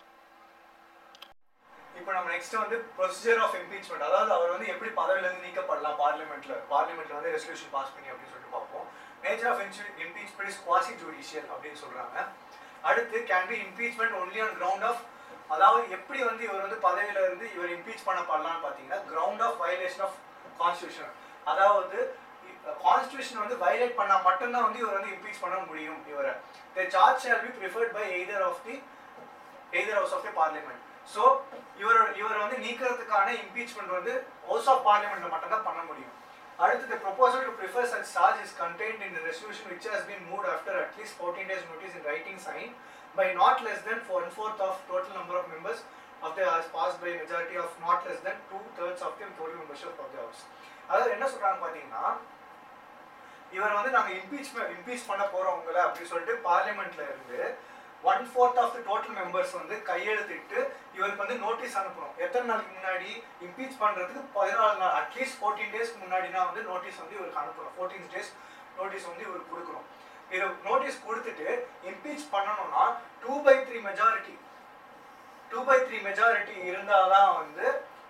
இப்போ நம்ம நெக்ஸ்ட் வந்து ப்ரொசீஜர் ஆஃப் இம்பீச்மெண்ட் அதாவது அவர் வந்து எப்படி பதவியிலிருந்து நீக்கப்படலாம் பார்லிமெண்ட்ல பார்லிமெண்ட்ல வந்து ரெசல்யூஷன் பாஸ் பண்ணி அப்படின்னு சொல்லிட்டு பார்ப்போம் nature of impeachment is quasi judicial அப்படின்னு சொல்றாங்க அடுத்து can be impeachment only on ground of அதாவது எப்படி வந்து இவர் வந்து பதவியில இருந்து இவர் இம்பீச் பண்ணப்படலாம்னு பார்த்தீங்கன்னா ground of violation of constitution அதாவது கான்ஸ்டியூஷன் வந்து வயலேட் பண்ணா மட்டும்தான் வந்து இவர் வந்து இம்பீச் பண்ண முடியும் இவரை the charge shall be preferred by either of the either house of the parliament so இவர் இவர் வந்து நீக்கிறதுக்கான இம்பீச்மெண்ட் வந்து ஹவுஸ் ஆஃப் பார்லிமெண்ட்ல மட்டும்தான் பண்ண முடியும் அடுத்து the proposal to prefer such charge is contained in the resolution which has been moved after at least 14 days notice in writing sign by not less than one fourth of total number of members of the house passed by majority of not less than two thirds of the total membership of the house அதாவது என்ன சொல்றாங்க பாத்தீங்கன்னா இவர் வந்து நாங்க impeach impeach பண்ண போறோம் உங்களை அப்படின்னு சொல்லிட்டு பார்லிமெண்ட்ல இருந்து one fourth of the total members வந்து கையெழுத்திட்டு இவருக்கு வந்து நோட்டீஸ் அனுப்பணும் எத்தனை நாளைக்கு முன்னாடி இம்பீச் பண்றதுக்கு பதினாலு நாள் அட்லீஸ்ட் ஃபோர்டீன் டேஸ்க்கு முன்னாடினா வந்து நோட்டீஸ் வந்து இவருக்கு அனுப்பணும் ஃபோர்டீன் டேஸ் நோட்டீஸ் வந்து இவருக்கு கொடுக்கணும் இது நோட்டீஸ் கொடுத்துட்டு இம்பீச் பண்ணணும்னா two by three majority two by three majority இருந்தாதான் வந்து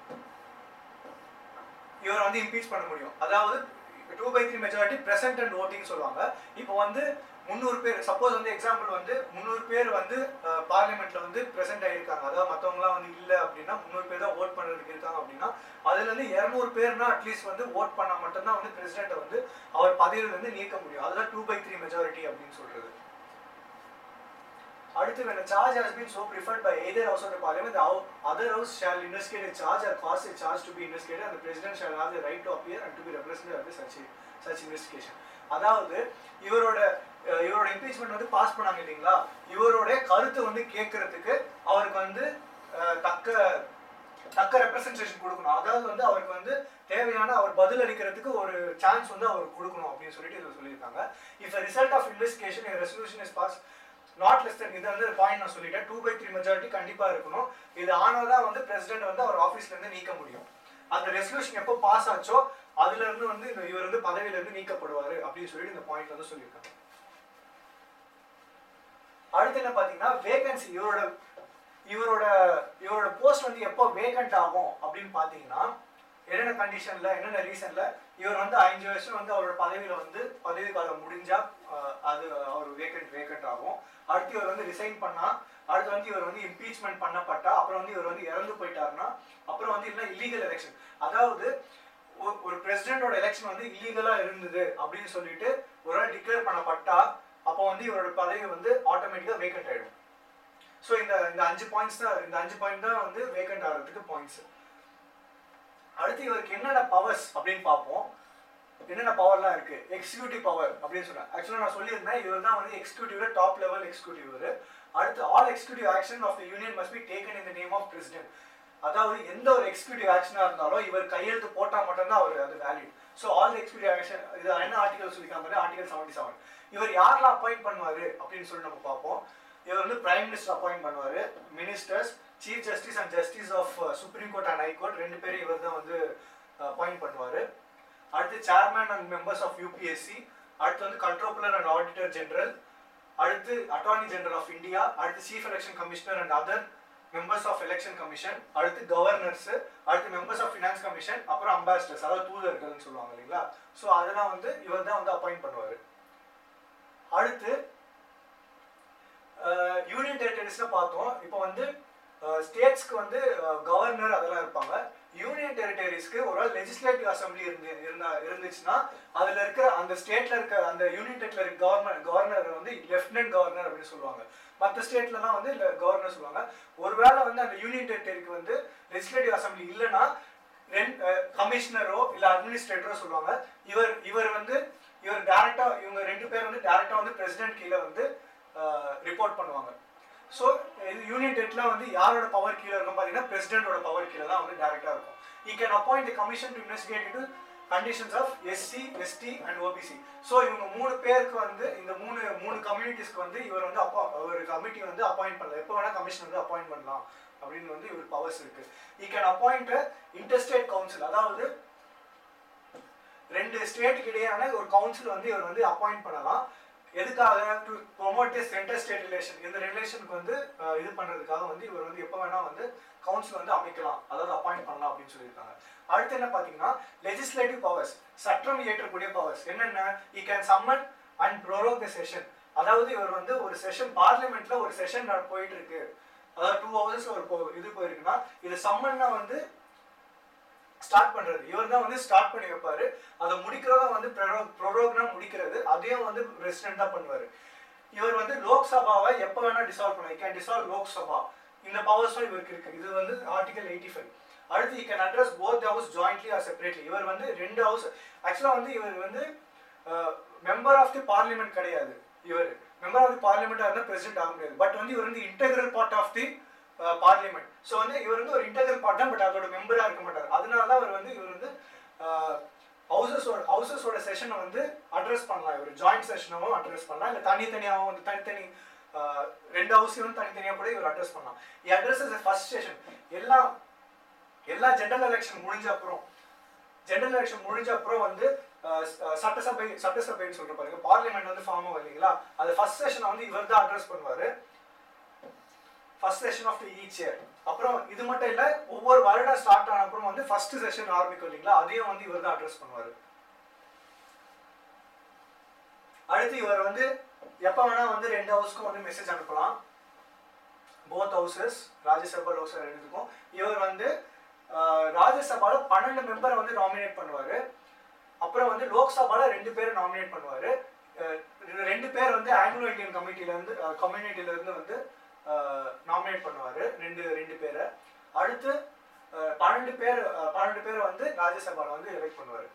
இவர் வந்து இம்பீச் பண்ண முடியும் அதாவது two by three majority present and voting சொல்லுவாங்க இப்போ வந்து முந்நூறு பேர் சப்போஸ் வந்து எக்ஸாம்பிள் வந்து முந்நூறு பேர் வந்து பார்லிமெண்ட்ல வந்து பிரசன்ட் ஆகியிருக்காங்க அதாவது மற்றவங்களாம் வந்து இல்லை அப்படின்னா முந்நூறு பேர் தான் ஓட் பண்ணுறதுக்கு இருக்காங்க அப்படின்னா அதுல இருந்து இரநூறு பேர்னா அட்லீஸ்ட் வந்து ஓட் பண்ணா மட்டும்தான் வந்து பிரசிடென்ட்டை வந்து அவர் பதவியில இருந்து நீக்க முடியும் அதுதான் டூ பை த்ரீ மெஜாரிட்டி அப்படின்னு சொல்றது அடுத்து when a charge has been so preferred by either house of the parliament the hou- other house shall investigate a charge or cause a charge to be investigated and the president shall have the right to appear and to be represented at the such such investigation அதாவது இவரோட அஹ், இவரோட impeachment வந்து pass பண்ணாங்க இல்லைங்களா இவரோட கருத்து வந்து கேட்கறதுக்கு அவருக்கு வந்து அஹ், தக்க தக்க ரெப்ரசன்டேஷன் கொடுக்கணும் அதாவது வந்து அவருக்கு வந்து தேவையான அவர் பதில் அளிக்கிறதுக்கு ஒரு சான்ஸ் வந்து அவர் கொடுக்கணும் அப்படின்னு சொல்லிட்டு இதில் சொல்லியிருக்காங்க if result of investigation resolution is pass not less then இது வந்து பாயிண்ட் நான் சொல்லிட்டேன் டூ பை த்ரீ மெஜாரிட்டி கண்டிப்பாக இருக்கணும் இது ஆனாதான் வந்து பிரசிடென்ட் வந்து அவர் ஆஃபீஸ்ல இருந்து நீக்க முடியும் அந்த ரெசல்யூஷன் எப்போ பாஸ் ஆச்சோ அதுல இருந்து வந்து இந்த இவர் வந்து பதவியில இருந்து நீக்கப்படுவாரு அப்படின்னு சொல்லிட்டு இந்த பாயிண்ட்ல வந்து சொல்லியிருக்காங்க அடுத்து என்ன பாத்தீங்கன்னா வேகன்சி இவரோட இவரோட இவரோட போஸ்ட் வந்து எப்போ வேகன்ட் ஆகும் அப்படின்னு பாத்தீங்கன்னா என்னென்ன கண்டிஷன்ல என்னென்ன ரீசன்ல இவர் வந்து அஞ்சு வருஷம் வந்து அவரோட பதவியில வந்து பதவி காலம் முடிஞ்சா அஹ், அது அவர் வேகன்ட் வேகன்ட் ஆகும் அடுத்து இவர் வந்து ரிசைன் பண்ணா அடுத்து வந்து இவர் வந்து இம்பீச்மெண்ட் பண்ணப்பட்டா அப்புறம் வந்து இவர் வந்து இறந்து போயிட்டாருன்னா அப்புறம் வந்து இல்லைன்னா இல்லீகல் எலெக்ஷன் அதாவது ஒரு- ஒரு பிரசிடென்டோட எலெக்ஷன் வந்து இல்லீகலா இருந்தது அப்படின்னு சொல்லிட்டு ஒரு நாள் டிக்ளேர் பண்ணப்பட்டா அப்போ வந்து இவரோட பதவி வந்து ஆட்டோமேட்டிக்கா வேகன்ட் ஆயிடும் ஸோ இந்த இந்த அஞ்சு பாயிண்ட்ஸ் தான் இந்த அஞ்சு பாயிண்ட் தான் வந்து வேகன்ட் ஆகிறதுக்கு பாயிண்ட்ஸ் அடுத்து இவருக்கு என்னென்ன பவர்ஸ் அப்படின்னு பார்ப்போம் என்னென்ன பவர்லாம் இருக்கு எக்ஸிக்யூட்டிவ் பவர் அப்படின்னு சொன்னேன் ஆக்சுவலாக நான் சொல்லியிருந்தேன் இவர் தான் வந்து எக்ஸிக்யூட்டிவ்ல டாப் லெவல் எக்ஸிக்யூட்டிவ் இவர் அடுத்து all executive action of the union must be taken in the name of president அதாவது எந்த ஒரு எக்ஸிக்யூட்டிவ் ஆக்ஷனாக இருந்தாலும் இவர் கையெழுத்து போட்டால் மட்டும்தான் அவர் அது value so all executive action இது என்ன ஆர்டிகல் சொல்லிக்காம ஆர்டிகல் செவன்டி செவன் இவர் யாரெல்லாம் அப்பாயிண்ட் பண்ணுவாரு அப்படின்னு சொல்லி நம்ம பார்ப்போம் இவர் வந்து பிரைம் மினிஸ்டர் அப்பாயிண்ட் பண்ணுவாரு ministers chief justice and justice of supreme court and high court ரெண்டு பேரும் இவர் தான் வந்து அப்பாயிண்ட் பண்ணுவாரு அடுத்து chairman and members of UPSC அடுத்து வந்து கண்ட்ரோலர் அண்ட் ஆடிட்டர் ஜெனரல் அடுத்து அட்டார்னி ஜெனரல் ஆஃப் இந்தியா அடுத்து chief election commissioner and other members of election commission அடுத்து கவர்னர்ஸ் அடுத்து மெம்பர்ஸ் ஆஃப் ஃபினான்ஸ் கமிஷன் அப்புறம் அம்பாசிடர்ஸ் அதாவது தூதர்கள்னு சொல்லுவாங்க இல்லைங்களா ஸோ அதெல்லாம் வந்து இவர் தான் வந்து அப்பாயிண்ட் பண்ணுவார் அடுத்து யூனியன் டெரிட்டரிஸ்ல பார்த்தோம் இப்போ வந்து ஸ்டேட்ஸ்க்கு வந்து கவர்னர் அதெல்லாம் இருப்பாங்க யூனியன் டெரிட்டரிஸ்க்கு ஒரு லெஜிஸ்லேட்டிவ் அசம்பிளி இருந்து இருந்தா இருந்துச்சுன்னா அதுல இருக்கிற அந்த ஸ்டேட்ல இருக்க அந்த யூனியன் டெரிட்டரில் இருக்க கவர்னர் கவர்னர் வந்து லெஃப்டினன்ட் கவர்னர் அப்படின்னு சொல்லுவாங்க மற்ற ஸ்டேட்லலாம் வந்து கவர்னர் சொல்லுவாங்க ஒருவேளை வந்து அந்த யூனியன் டெரிட்டரிக்கு வந்து லெஜிஸ்லேட்டிவ் அசம்பிளி இல்லைன்னா ரெண்டு கமிஷனரோ இல்ல அட்மினிஸ்ட்ரேட்டரோ சொல்லுவாங்க இவர் இவர் வந்து இவர் டைரக்டா இவங்க ரெண்டு பேர் வந்து டைரக்டா வந்து பிரசிடென்ட் கீழே வந்து ரிப்போர்ட் பண்ணுவாங்க ஸோ இது யூனியன் டெட்ல வந்து யாரோட பவர் கீழே இருக்கும் பார்த்தீங்கன்னா பிரசிடென்டோட பவர் கீழே தான் வந்து டைரக்டா இருக்கும் he can appoint commission to investigate into conditions of SC ST and OBC so இவங்க மூணு பேருக்கு வந்து இந்த மூணு மூணு கம்யூனிட்டிஸ்க்கு வந்து இவர் வந்து அப்பா ஒரு கமிட்டி வந்து அப்பாயிண்ட் பண்ணலாம் எப்போ வேணா கமிஷன் வந்து அப்பாயிண்ட் பண்ணலாம் அப்படின்னு வந்து இவர் பவர்ஸ் இருக்கு he can appoint interstate council அதாவது ரெண்டு ஸ்டேட்டுக்கு இடையான ஒரு கவுன்சில் வந்து இவர் வந்து அப்பாயிண்ட் பண்ணலாம் எதுக்காக to promote the centre state relation இந்த ரிலேஷனுக்கு வந்து அஹ், இது பண்றதுக்காக வந்து இவர் வந்து எப்போ வேணா வந்து கவுன்சில் வந்து அமைக்கலாம் அதாவது அப்பாயிண்ட் பண்ணலாம் அப்படின்னு சொல்லியிருக்காங்க அடுத்து என்ன பார்த்தீங்கன்னா லெஜிஸ்லேட்டிவ் பவர்ஸ் சட்டம் இயற்றக்கூடிய பவர்ஸ் என்னென்ன he can summon and prorogue the session அதாவது இவர் வந்து ஒரு செஷன் பார்லிமெண்ட்ல ஒரு செஷன் போயிட்டு இருக்கு அதாவது டூ ஹவர்ஸ் ஒரு போ- இது போயிருக்குன்னா இது சம்மன்னா வந்து ஸ்டார்ட் பண்றது இவர் தான் வந்து ஸ்டார்ட் பண்ணி வைப்பாரு அதை முடிக்கிறதா வந்து ப்ரோக்ராம் முடிக்கிறது அதையும் வந்து பிரசிடென்ட் தான் பண்ணுவாரு இவர் வந்து லோக்சபாவை எப்போ வேணா டிசால்வ் பண்ணலாம் கேன் டிசால்வ் லோக்சபா இந்த பவர்ஸும் இவருக்கு இருக்கு இது வந்து ஆர்டிகல் எயிட்டி ஃபைவ் அடுத்து he can address both house jointly or separately இவர் வந்து ரெண்டு ஹவுஸ் ஆக்சுவலாக வந்து இவர் வந்து மெம்பர் ஆஃப் தி பார்லிமெண்ட் கிடையாது இவர் மெம்பர் ஆஃப் தி பார்லிமெண்ட்டாக இருந்தால் பிரசிடென்ட் ஆக முடியாது பட் வந்து இவர் வந்து integral part of the parliament so வந்து இவர் வந்து ஒரு இன்டெகிரல் பார்ட் தான் பட் அதோட மெம்பராக இருக்க மாட்டார் அதனால தான் அவர் வந்து இவர் வந்து ஹவுசஸோட ஹவுசஸோட செஷனை வந்து அட்ரஸ் பண்ணலாம் இவர் ஜாயிண்ட் செஷனாகவும் அட்ரஸ் பண்ணலாம் இல்லை தனித்தனியாகவும் வந்து தனித்தனி ஆஹ், ரெண்டு ஹவுஸையும் தனித்தனியாக கூட இவர் அட்ரஸ் பண்ணலாம் he address is first session எல்லா எல்லா ஜெனரல் எலெக்ஷன் முடிஞ்ச அப்புறம் ஜெனரல் எலெக்ஷன் முடிஞ்ச அப்புறம் வந்து அஹ், அஹ், சட்டசபை சட்டசபைன்னு சொல்ற பாருங்க பார்லிமெண்ட் வந்து ஃபார்ம் ஆகும் இல்லைங்களா அது ஃபர்ஸ்ட் செஷனை வந்து இவர் தான் அட்ரஸ் பண்ணுவாரு first session of each year அப்புறம் இது மட்டும் இல்ல ஒவ்வொரு வருடம் ஸ்டார்ட் ஆன அப்புறம் வந்து ஃபர்ஸ்ட் செஷன் ஆரம்பிக்கும் இல்லைங்களா அதையும் வந்து இவர் தான் அட்ரஸ் பண்ணுவாரு அடுத்து இவர் வந்து எப்ப வேணா வந்து ரெண்டு ஹவுஸ்க்கும் வந்து மெசேஜ் அனுப்பலாம் போத் ஹவுசஸ் ராஜ்யசபா லோக்சபா ரெண்டுக்கும் இவர் வந்து ஆஹ், ராஜ்யசபால பன்னெண்டு மெம்பரை வந்து நாமினேட் பண்ணுவாரு அப்புறம் வந்து லோக்சபால ரெண்டு பேரை நாமினேட் பண்ணுவாரு அஹ், இது ரெண்டு பேர் வந்து ஆங்கிலோ இந்தியன் கமிட்டில இருந்து கம்யூனிட்டில இருந்து வந்து நாமினேட் பண்ணுவாரு ரெண்டு ரெண்டு பேரை அடுத்து அஹ், பன்னெண்டு பேர் அஹ், பன்னெண்டு பேரை வந்து ராஜ்யசபால வந்து எலெக்ட் பண்ணுவாரு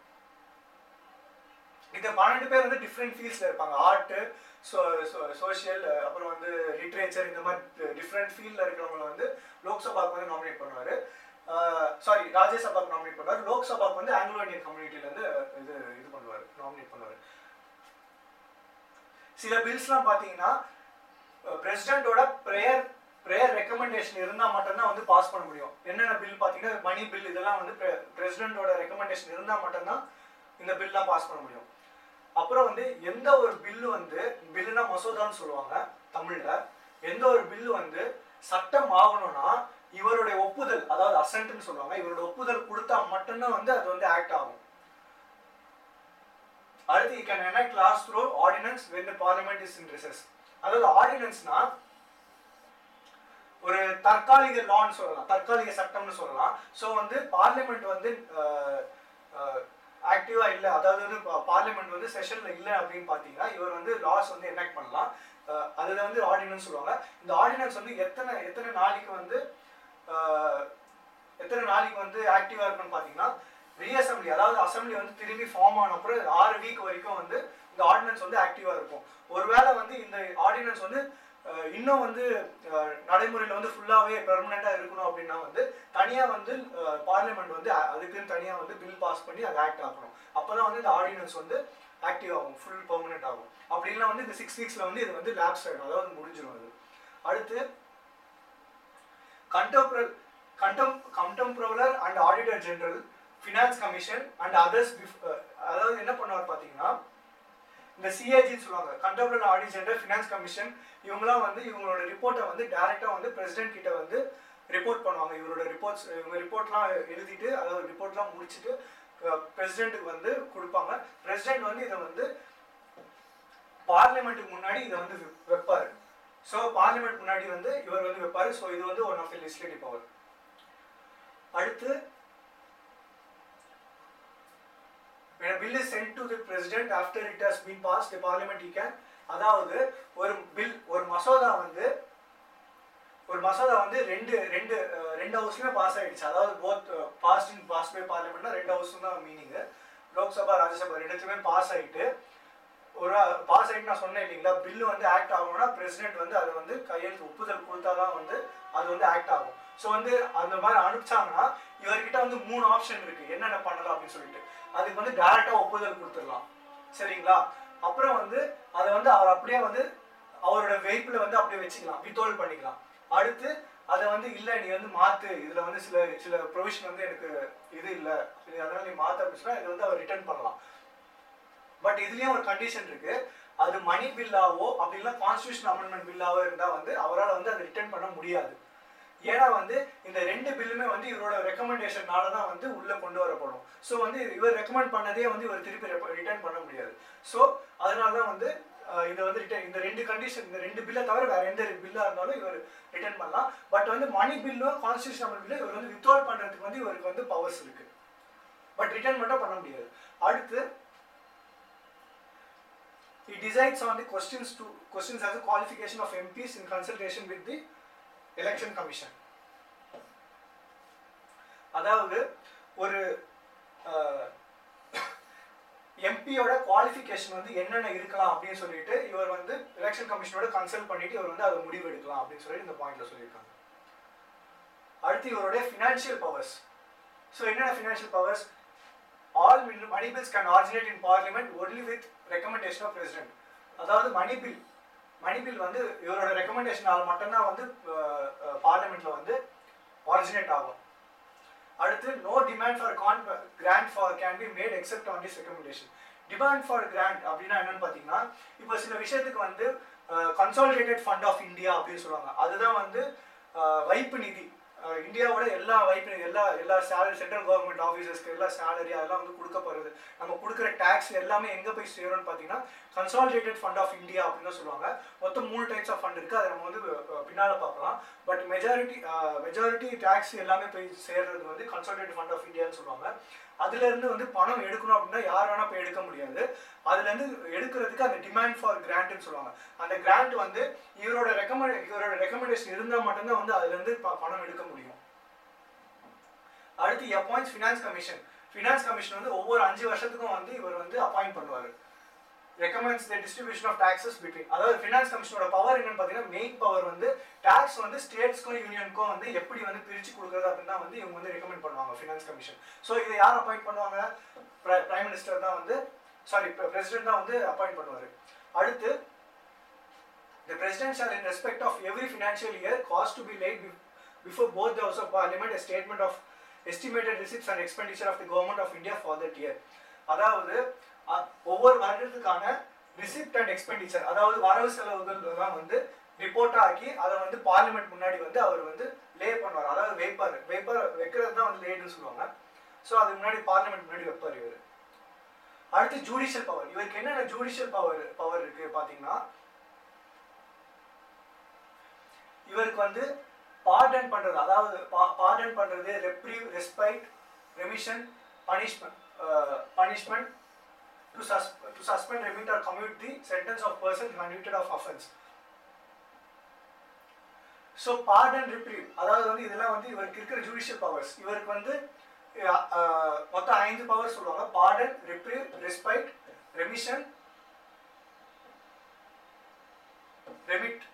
இந்த பன்னெண்டு பேர் வந்து டிஃப்ரெண்ட் ஃபீல்ட்ஸ்ல இருப்பாங்க ஆர்ட் சோஷியல் அப்புறம் வந்து லிட்ரேச்சர் இந்த மாதிரி டிஃப்ரெண்ட் ஃபீல்ட்ல இருக்கிறவங்கள வந்து லோக்சபாக்கு வந்து நாமினேட் பண்ணுவாரு சாரி ராஜ்யசபாக்கு நாமினேட் பண்ணுவார் லோக்சபாக்கு வந்து ஆங்கிலோ இந்தியன் கம்யூனிட்டில இருந்து இது இது பண்ணுவார் நாமினேட் பண்ணுவார் சில பில்ஸ்லாம் பார்த்தீங்கன்னா பிரசிடென்ட்டோட ப்ரேயர் ப்ரேயர் ரெக்கமெண்டேஷன் இருந்தால் மட்டும்தான் வந்து பாஸ் பண்ண முடியும் என்னென்ன பில் பார்த்தீங்கன்னா மணி பில் இதெல்லாம் வந்து பிரசிடென்ட்டோட ரெக்கமெண்டேஷன் இருந்தால் மட்டும்தான் இந்த பில்லாம் பாஸ் பண்ண முடியும் அப்புறம் வந்து எந்த ஒரு பில்லு வந்து பில்லுனா மசோதான்னு சொல்லுவாங்க தமிழ்ல எந்த ஒரு பில்லு வந்து சட்டம் ஆகணும்னா இவருடைய ஒப்புதல் அதாவது அசன்ட்னு சொல்லுவாங்க இவரோட ஒப்புதல் கொடுத்தா மட்டும்தான் வந்து அது வந்து ஆக்ட் ஆகும் அடுத்து you can enact laws through ordinance when the parliament is in recess அதாவது ஆர்டினன்ஸ்னா ஒரு தற்காலிக லான்னு சொல்லலாம் தற்காலிக சட்டம்னு சொல்லலாம் ஸோ வந்து பார்லிமெண்ட் வந்து ஆக்டிவா இல்லை அதாவது வந்து பார்லிமெண்ட் வந்து செஷன்ல இல்லை அப்படின்னு பார்த்தீங்கன்னா இவர் வந்து லாஸ் வந்து எனாக்ட் பண்ணலாம் அஹ் அதுல வந்து ஆர்டினன்ஸ் சொல்லுவாங்க இந்த ஆர்டினன்ஸ் வந்து எத்தனை எத்தனை நாளைக்கு வந்து அஹ், எத்தனை நாளைக்கு வந்து ஆக்டிவா இருக்குன்னு பார்த்தீங்கன்னா ரீஅசம்பிளி அதாவது அசம்பிளி வந்து திரும்பி ஃபார்ம் ஆன அப்புறம் ஆறு வீக் வரைக்கும் வந்து இந்த ஆர்டினன்ஸ் வந்து ஆக்டிவா இருக்கும் ஒருவேளை வந்து இந்த ஆர்டினன்ஸ் வந்து அஹ், இன்னும் வந்து அஹ், நடைமுறையில வந்து ஃபுல்லாவே பெர்மனண்டா இருக்கணும் அப்படின்னா வந்து தனியா வந்து பார்லிமெண்ட் வந்து அ- அதுக்குன்னு தனியா வந்து பில் பாஸ் பண்ணி அதை ஆக்ட் ஆகணும் அப்பதான் வந்து இந்த ஆர்டினன்ஸ் வந்து ஆக்டிவ் ஆகும் ஃபுல் பெர்மனெண்ட் ஆகும் அப்படி இல்லைன்னா வந்து இந்த சிக்ஸ் வீக்ஸ்ல வந்து இது வந்து லேப்ஸ் ஆகிடும் அதாவது முடிஞ்சிடும் அது அடுத்து கண்டெம்பரல் கண்டெம் கண்டெம்பரலர் and auditor general finance commission and others அதாவது என்ன பண்ணுவார் பார்த்தீங்கன்னா இந்த சிஏஜின்னு சொல்லுவாங்க கண்டெம்பரல் ஆடிட் ஜெனரல் ஃபினான்ஸ் கமிஷன் இவங்களாம் வந்து இவங்களோட ரிப்போர்ட்டை வந்து டைரெக்டாக வந்து பிரசிடென்ட் கிட்ட வந்து ரிப்போர்ட் பண்ணுவாங்க இவரோட ரிப்போர்ட்ஸ் இவங்க ரிப்போர்ட்லாம் எழுதிட்டு அதாவது ரிப்போர்ட்லாம் முடிச்சுட்டு பிரசிடென்ட்டுக்கு வந்து கொடுப்பாங்க பிரசிடென்ட் வந்து இதை வந்து பார்லிமெண்ட்டுக்கு முன்னாடி இதை வந்து வெ- வைப்பாரு ஸோ பார்லிமெண்ட் முன்னாடி வந்து இவர் வந்து வைப்பாரு ஸோ இது வந்து one of the legislative power அடுத்து when a bill is sent to the president after it has been passed the parliament he can அதாவது ஒரு பில் ஒரு மசோதா வந்து ஒரு மசோதா வந்து ரெண்டு ரெண்டு அஹ், ரெண்டு ஹவுஸ்லயுமே பாஸ் ஆயிடுச்சு அதாவது both passed in pass by பார்லிமெண்ட்னா ரெண்டு ஹவுஸும் தான் மீனிங் லோக்சபா ராஜ்யசபா ரெண்டுத்துமே பாஸ் ஆயிட்டு ஒரு பாஸ் ஆயிட்டு நான் சொன்னேன் இல்லைங்களா பில்லு வந்து ஆக்ட் ஆகணும்னா பிரசிடென்ட் வந்து அதை வந்து கையெழுத்து ஒப்புதல் கொடுத்தாதான் வந்து அது வந்து ஆக்ட் ஆகும் ஸோ வந்து அந்த மாதிரி அனுப்பிச்சாங்கன்னா இவர்கிட்ட வந்து மூணு ஆப்ஷன் இருக்கு என்னென்ன பண்ணலாம் அப்படின்னு சொல்லிட்டு அதுக்கு வந்து டேரக்டா ஒப்புதல் கொடுத்துடலாம் சரிங்களா அப்புறம் வந்து அதை வந்து அவர் அப்படியே வந்து அவரோட வெயிப்ல வந்து அப்படியே வச்சுக்கலாம் வித்தோல் பண்ணிக்கலாம் அடுத்து அதை வந்து இல்ல நீ வந்து மாத்து இதுல வந்து சில சில ப்ரொவிஷன் வந்து எனக்கு இது இல்ல இது அதனால நீ மாத்த அப்படின்னு சொன்னா இது வந்து அவர் ரிட்டர்ன் பண்ணலாம் பட் இதுலயும் ஒரு கண்டிஷன் இருக்கு அது மணி பில்லாவோ அப்படி இல்லை கான்ஸ்டியூஷன் அமெண்ட்மெண்ட் பில்லாவோ இருந்தா வந்து அவரால் வந்து அதை ரிட்டர்ன் பண்ண முடியாது ஏன்னா வந்து இந்த ரெண்டு பில்லுமே வந்து இவரோட ரெக்கமெண்டேஷனால தான் வந்து உள்ள கொண்டு வரப்படும் ஸோ வந்து இவர் ரெக்கமெண்ட் பண்ணதே வந்து இவர் திருப்பி ரிட்டர்ன் பண்ண முடியாது ஸோ அதனால தான் வந்து அஹ், இதை வந்து ரிட்டர்ன் இந்த ரெண்டு கண்டிஷன் இந்த ரெண்டு பில்லை தவிர வேற எந்த பில்லா இருந்தாலும் இவர் ரிட்டர்ன் பண்ணலாம் பட் வந்து மணி பில்லும் கான்ஸ்டியூஷன் அமெண்ட் பில்லும் இவர் வந்து வித்ஹோல்ட் பண்றதுக்கு வந்து இவருக்கு வந்து பவர்ஸ் இருக்கு பட் ரிட்டர்ன் மட்டும் பண்ண முடியாது அடுத்து He decides on the questions to questions as a qualification of MPs in consultation with the election commission. அதாவது ஒரு எம்பியோட குவாலிஃபிகேஷன் வந்து என்னென்ன இருக்கலாம் அப்படின்னு சொல்லிட்டு இவர் வந்து எலெக்ஷன் கமிஷனோட கன்சல்ட் பண்ணிட்டு இவர் வந்து அதை முடிவு எடுக்கலாம் அப்படின்னு சொல்லிட்டு இந்த பாயிண்ட்ல சொல்லியிருக்காங்க அடுத்து இவருடைய ஃபினான்ஷியல் பவர்ஸ் ஸோ என்னென்ன financial powers all money bills can originate in parliament only with recommendation of president அதாவது மணி பில் மணி பில் வந்து இவரோட ரெக்கமெண்டேஷனால் மட்டும்தான் வந்து பார்லிமெண்ட்ல வந்து ஆரிஜினேட் ஆகும் அடுத்து நோ டிமாண்ட் ஃபார் கான் grant for can be made except on this recommendation demand for grant அப்படின்னா என்னன்னு பார்த்தீங்கன்னா இப்போ சில விஷயத்துக்கு வந்து கன்சாலிடேட்டட் ஃபண்ட் ஆஃப் இந்தியா அப்படின்னு சொல்லுவாங்க அதுதான் வந்து அஹ், வைப்பு நிதி அஹ், இந்தியாவோட எல்லா வைப்பு நிதி எல்லா எல்லா சேலரி சென்ட்ரல் கவர்மெண்ட் ஆஃபீஸர்ஸ்க்கு எல்லா சேலரி அதெல்லாம் வந்து கொடுக்கப்படுறது நம்ம கொடுக்குற டேக்ஸ் எல்லாமே எங்கே போய் சேரும்னு பார்த்தீங்கன்னா கன்சாலிடேட்டட் ஃபண்ட் ஆஃப் இந்தியா அப்படின்னு தான் சொல்லுவாங்க மொத்தம் மூணு டைப்ஸ் ஆஃப் ஃபண்ட் இருக்குது அதை நம்ம வந்து அஹ், பின்னால பார்க்கலாம் பட் மெஜாரிட்டி மெஜாரிட்டி டேக்ஸ் எல்லாமே போய் சேர்றது வந்து கன்சாலிடேட்டட் ஃபண்ட் ஆஃப் இந்தியான்னு சொல்லுவாங்க அதுல இருந்து வந்து பணம் எடுக்கணும் அப்படின்னா யார் வேணா போய் எடுக்க முடியாது அதுல இருந்து எடுக்கிறதுக்கு அந்த டிமாண்ட் ஃபார் கிராண்ட்னு சொல்லுவாங்க அந்த கிராண்ட் வந்து இவரோட ரெக்கமெண்ட் இவரோட ரெக்கமெண்டேஷன் இருந்தா மட்டும்தான் வந்து அதுல இருந்து ப- பணம் எடுக்க முடியும் அடுத்து appoints finance commission finance commission வந்து ஒவ்வொரு அஞ்சு வருஷத்துக்கும் வந்து இவர் வந்து அப்பாயிண்ட் பண்ணுவார் recommends the distribution of taxes between அதாவது ஃபினான்ஸ் கமிஷனோட பவர் என்னன்னு பார்த்தீங்கன்னா மெயின் பவர் வந்து டாக்ஸ் வந்து ஸ்டேட்ஸ்க்கும் யூனியனுக்கும் வந்து எப்படி வந்து பிரிச்சு கொடுக்குறது அப்படின்னு தான் வந்து இவங்க வந்து ரெக்கமெண்ட் பண்ணுவாங்க ஃபினான்ஸ் கமிஷன் ஸோ இதை யார் அப்பாயிண்ட் பண்ணுவாங்க பிரைம் மினிஸ்டர் தான் வந்து சாரி பிரசிடென்ட் தான் வந்து அப்பாயிண்ட் பண்ணுவார் அடுத்து The president shall, in respect of every financial year, cause to be laid be- before both the House of Parliament a statement of estimated receipts and expenditure of the government of India for that year. அதாவது அ- ஒவ்வொரு வருடத்துக்கான receipt and expenditure அதாவது வரவு செலவுகள் தான் வந்து report ஆக்கி அதை வந்து பார்லிமெண்ட் முன்னாடி வந்து அவர் வந்து லே பண்ணுவார் அதாவது வைப்பார் வைப்பார் வைக்கிறது தான் வந்து லேட்னு சொல்லுவாங்க ஸோ அதுக்கு முன்னாடி பார்லிமெண்ட் முன்னாடி வைப்பார் இவர் அடுத்து ஜுடிஷியல் பவர் இவருக்கு என்னென்ன ஜுடிஷியல் பவர் பவர் இருக்கு பார்த்தீங்கன்னா இவருக்கு வந்து பார்டன் பண்றது அதாவது பார்டன் பண்றது reprieve respite remission punishment punishment to sus to suspend remit or commute the sentence of person convicted of offence so pardon reprieve அதாவது வந்து இதெல்லாம் வந்து இவருக்கு இருக்கிற ஜுடிஷியல் பவர்ஸ் இவருக்கு வந்து அஹ், அஹ், மொத்தம் ஐந்து பவர் சொல்லுவாங்க pardon reprieve respite remission remit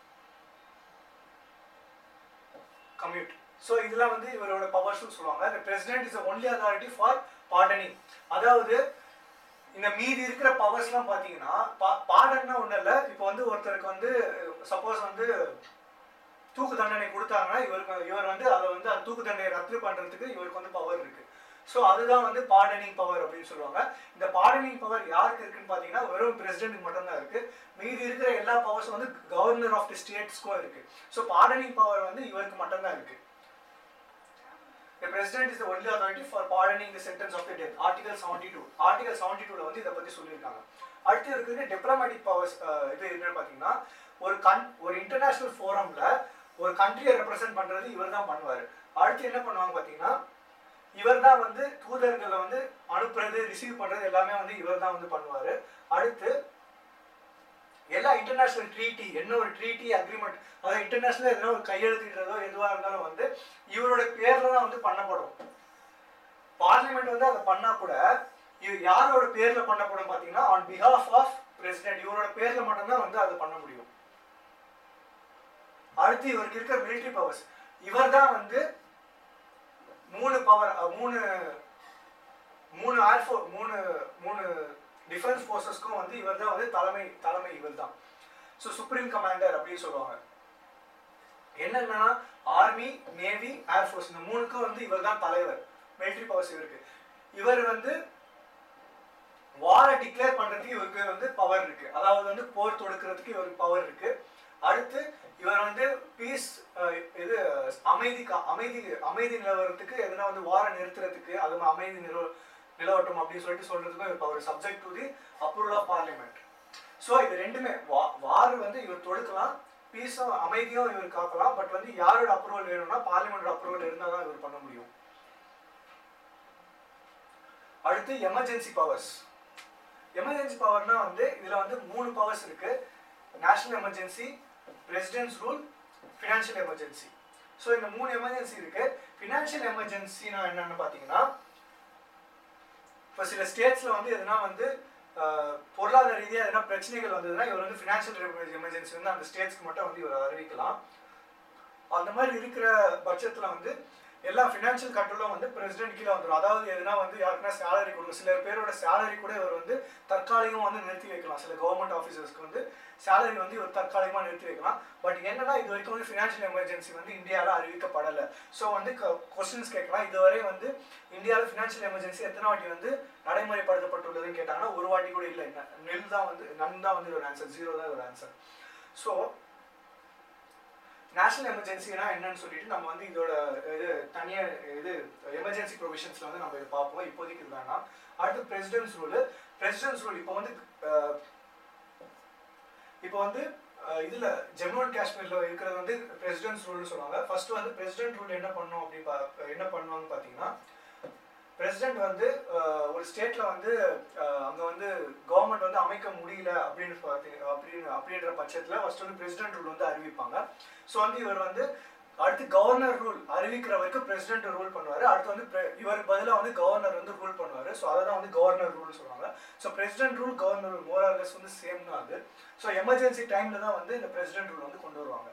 commute so இதெல்லாம் வந்து இவரோட பவர்ஸ்னு சொல்லுவாங்க the president is the only authority for pardoning அதாவது இந்த மீதி இருக்கிற பவர்ஸ்லாம் பார்த்தீங்கன்னா பார்டன்னா ஒன்றும் இல்லை இப்போ வந்து ஒருத்தருக்கு வந்து சப்போஸ் வந்து தூக்கு தண்டனை கொடுத்தாங்கன்னா இவருக்கு இவர் வந்து அதை வந்து அந்த தூக்கு தண்டனையை ரத்து பண்ணுறதுக்கு இவருக்கு வந்து பவர் இருக்கு ஸோ அதுதான் வந்து பார்டனிங் பவர் அப்படின்னு சொல்லுவாங்க இந்த பார்டனிங் பவர் யாருக்கு இருக்குன்னு பார்த்தீங்கன்னா வெறும் பிரசிடென்ட்டுக்கு மட்டும்தான் இருக்கு மீதி இருக்கிற எல்லா பவர்ஸும் வந்து கவர்னர் ஆஃப் தி ஸ்டேட்ஸ்க்கும் இருக்கு ஸோ பார்டனிங் பவர் வந்து இவருக்கு மட்டும்தான் இருக்கு The president is the only authority for pardoning the sentence of the death. Article 72. Article 72 ல வந்து இதை பத்தி சொல்லியிருக்காங்க அடுத்து இருக்கிறது டிப்ளமேட்டிக் பவர்ஸ் இது என்னன்னு பார்த்தீங்கன்னா ஒரு கன் ஒரு இன்டர்நேஷனல் ஃபோரம்ல ஒரு கண்ட்ரியை ரெப்ரசென்ட் பண்றது இவர் தான் பண்ணுவார் அடுத்து என்ன பண்ணுவாங்க பார்த்தீங்கன்னா இவர் தான் வந்து தூதர்களை வந்து அனுப்புறது ரிசீவ் பண்றது எல்லாமே வந்து இவர் தான் வந்து பண்ணுவார் அடுத்து எல்லா இன்டர்நேஷனல் ட்ரீட்டி என்ன ஒரு ட்ரீட்டி அக்ரிமெண்ட் அதாவது இன்டர்நேஷனல் எதனா ஒரு கையெழுத்திடுறதோ எதுவாக இருந்தாலும் வந்து இவரோட பேர்ல தான் வந்து பண்ணப்படும் பார்லிமெண்ட் வந்து அதை பண்ணா கூட இது யாரோட பேர்ல பண்ணப்படும் பார்த்தீங்கன்னா ஆன் பிஹாஃப் ஆஃப் பிரசிடென்ட் இவரோட பேர்ல மட்டும்தான் வந்து அதை பண்ண முடியும் அடுத்து இவருக்கு இருக்கிற மிலிட்ரி பவர்ஸ் இவர் தான் வந்து மூணு பவர் மூணு மூணு ஏர்ஃபோ மூணு மூணு டிஃபென்ஸ் ஃபோர்ஸஸ்க்கும் வந்து இவர் தான் வந்து தலைமை தலைமை இவர் தான் ஸோ சுப்ரீம் கமாண்டர் அப்படின்னு சொல்லுவாங்க என்னன்னா ஆர்மி நேவி ஏர்ஃபோர்ஸ் இந்த மூணுக்கும் வந்து இவர் தான் தலைவர் மிலிட்ரி பவர்ஸ் இவருக்கு இவர் வந்து வாரை டிக்ளேர் பண்றதுக்கு இவருக்கு வந்து பவர் இருக்கு அதாவது வந்து போர் தொடுக்கிறதுக்கு இவருக்கு பவர் இருக்கு அடுத்து இவர் வந்து பீஸ் இது அமைதி கா- அமைதி அமைதி நிலவரத்துக்கு எதனா வந்து வாரை நிறுத்துறதுக்கு அது மாதிரி அமைதி நிலவ நிலவட்டும் அப்படின்னு சொல்லிட்டு சொல்றதுக்கும் இவர் power subject to the approval of parliament so இது ரெண்டுமே வா வார் வந்து இவர் தொடுக்கலாம் பீஸும் அமைதியும் இவர் காக்கலாம் பட் வந்து யாரோட அப்ரூவல் வேணும்னா பார்லிமெண்டோட அப்ரூவல் இருந்தால் தான் இவர் பண்ண முடியும் அடுத்து எமர்ஜென்சி பவர்ஸ் எமர்ஜென்சி பவர்னா வந்து இதுல வந்து மூணு பவர்ஸ் இருக்கு national emergency president's rule financial emergency so இந்த மூணு எமர்ஜென்சி இருக்கு ஃபினான்ஷியல் எமர்ஜென்சினா என்னன்னு பார்த்தீங்கன்னா இப்போ சில ஸ்டேட்ஸ்ல வந்து எதுனா வந்து ஆஹ், பொருளாதார ரீதியாக எதனா பிரச்சனைகள் வந்ததுன்னா இவர் வந்து ஃபினான்ஷியல் எமர்ஜென்சி வந்து அந்த ஸ்டேட்ஸ்க்கு மட்டும் வந்து இவர் அறிவிக்கலாம் அந்த மாதிரி இருக்கிற பட்சத்தில் வந்து எல்லா ஃபினான்ஷியல் கண்ட்ரோலும் வந்து பிரசிடென்ட் கீழே வந்துடும் அதாவது எதுனா வந்து யாருக்குன்னா சேலரி கொடுக்கும் சில பேரோட சேலரி கூட இவர் வந்து தற்காலிகமாக வந்து நிறுத்தி வைக்கலாம் சில கவர்மெண்ட் ஆஃபீஸர்ஸ்க்கு வந்து சேலரி வந்து இவர் தற்காலிகமாக நிறுத்தி வைக்கலாம் பட் என்னன்னா இது வரைக்கும் வந்து ஃபினான்ஷியல் எமர்ஜென்சி வந்து இந்தியாவில் அறிவிக்கப்படலை ஸோ வந்து கொஸ்டின்ஸ் கேட்கலாம் இதுவரை வந்து இந்தியாவில் ஃபினான்ஷியல் எமர்ஜென்சி எத்தனை வாட்டி வந்து நடைமுறைப்படுத்தப்பட்டுள்ளதுன்னு கேட்டாங்கன்னா ஒரு வாட்டி கூட இல்லை என்ன நெல் தான் வந்து நன் தான் வந்து ஒரு ஆன்சர் ஜீரோ தான் ஒரு ஆன்சர் ஸோ நேஷனல் எமர்ஜென்சினா என்னன்னு சொல்லிட்டு நம்ம வந்து இதோட இது தனியாக இது எமர்ஜென்சி ப்ரொவிஷன்ஸ்ல வந்து நம்ம இதை பார்ப்போம் இப்போதைக்கு இது வேணாம் அடுத்து பிரசிடென்ட்ஸ் ரூல் பிரசிடென்ட்ஸ் ரூல் இப்போ வந்து அஹ், இப்போ வந்து அஹ், இதுல ஜம்மு அண்ட் காஷ்மீர்ல இருக்கிறது வந்து பிரசிடென்ட்ஸ் ரூல்னு சொல்லுவாங்க ஃபர்ஸ்ட் வந்து பிரசிடென்ட் ரூல் என்ன பண்ணும் அப்படின்னு பா- என்ன பண்ணுவாங்க பார்த்தீங்கன்னா பிரசிடென்ட் வந்து அஹ், ஒரு ஸ்டேட்ல வந்து அஹ், அங்க வந்து கவர்மெண்ட் வந்து அமைக்க முடியல அப்படின்னு பார்த்தி- அப்படின்னு அப்படின்ற பட்சத்துல ஃபர்ஸ்ட் வந்து பிரசிடென்ட் ரூல் வந்து அறிவிப்பாங்க ஸோ வந்து இவர் வந்து அடுத்து கவர்னர் ரூல் அறிவிக்கிற வரைக்கும் பிரசிடென்ட் ரூல் பண்ணுவார் அடுத்து வந்து pre- இவருக்கு பதிலாக வந்து கவர்னர் வந்து ரூல் பண்ணுவார் ஸோ அதை தான் வந்து கவர்னர் ரூல் சொல்லுவாங்க so president rule governor rule more or less வந்து சேம் தான் அது ஸோ எமர்ஜென்சி டைமில் தான் வந்து இந்த பிரசிடென்ட் ரூல் வந்து கொண்டு வருவாங்க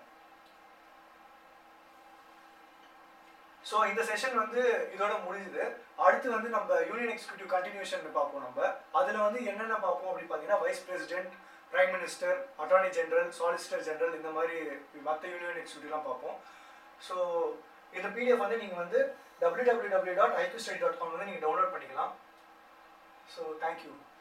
ஸோ இந்த செஷன் வந்து இதோட முடிஞ்சுது அடுத்து வந்து நம்ம யூனியன் எக்ஸிக்யூட்டிவ் கண்டினியூஷன் பார்ப்போம் நம்ம அதில் வந்து என்னென்ன பார்ப்போம் அப்படின்னு பார்த்தீங்கன்னா vice president prime minister attorney general solicitor general இந்த மாதிரி மற்ற யூனியன் எக்ஸிக்யூட்டிவ்லாம் பார்ப்போம் ஸோ இந்த பிடிஎஃப் வந்து நீங்கள் வந்து www.iqstudy.com டாட் வந்து நீங்கள் டவுன்லோட் பண்ணிக்கலாம் ஸோ தேங்க்யூ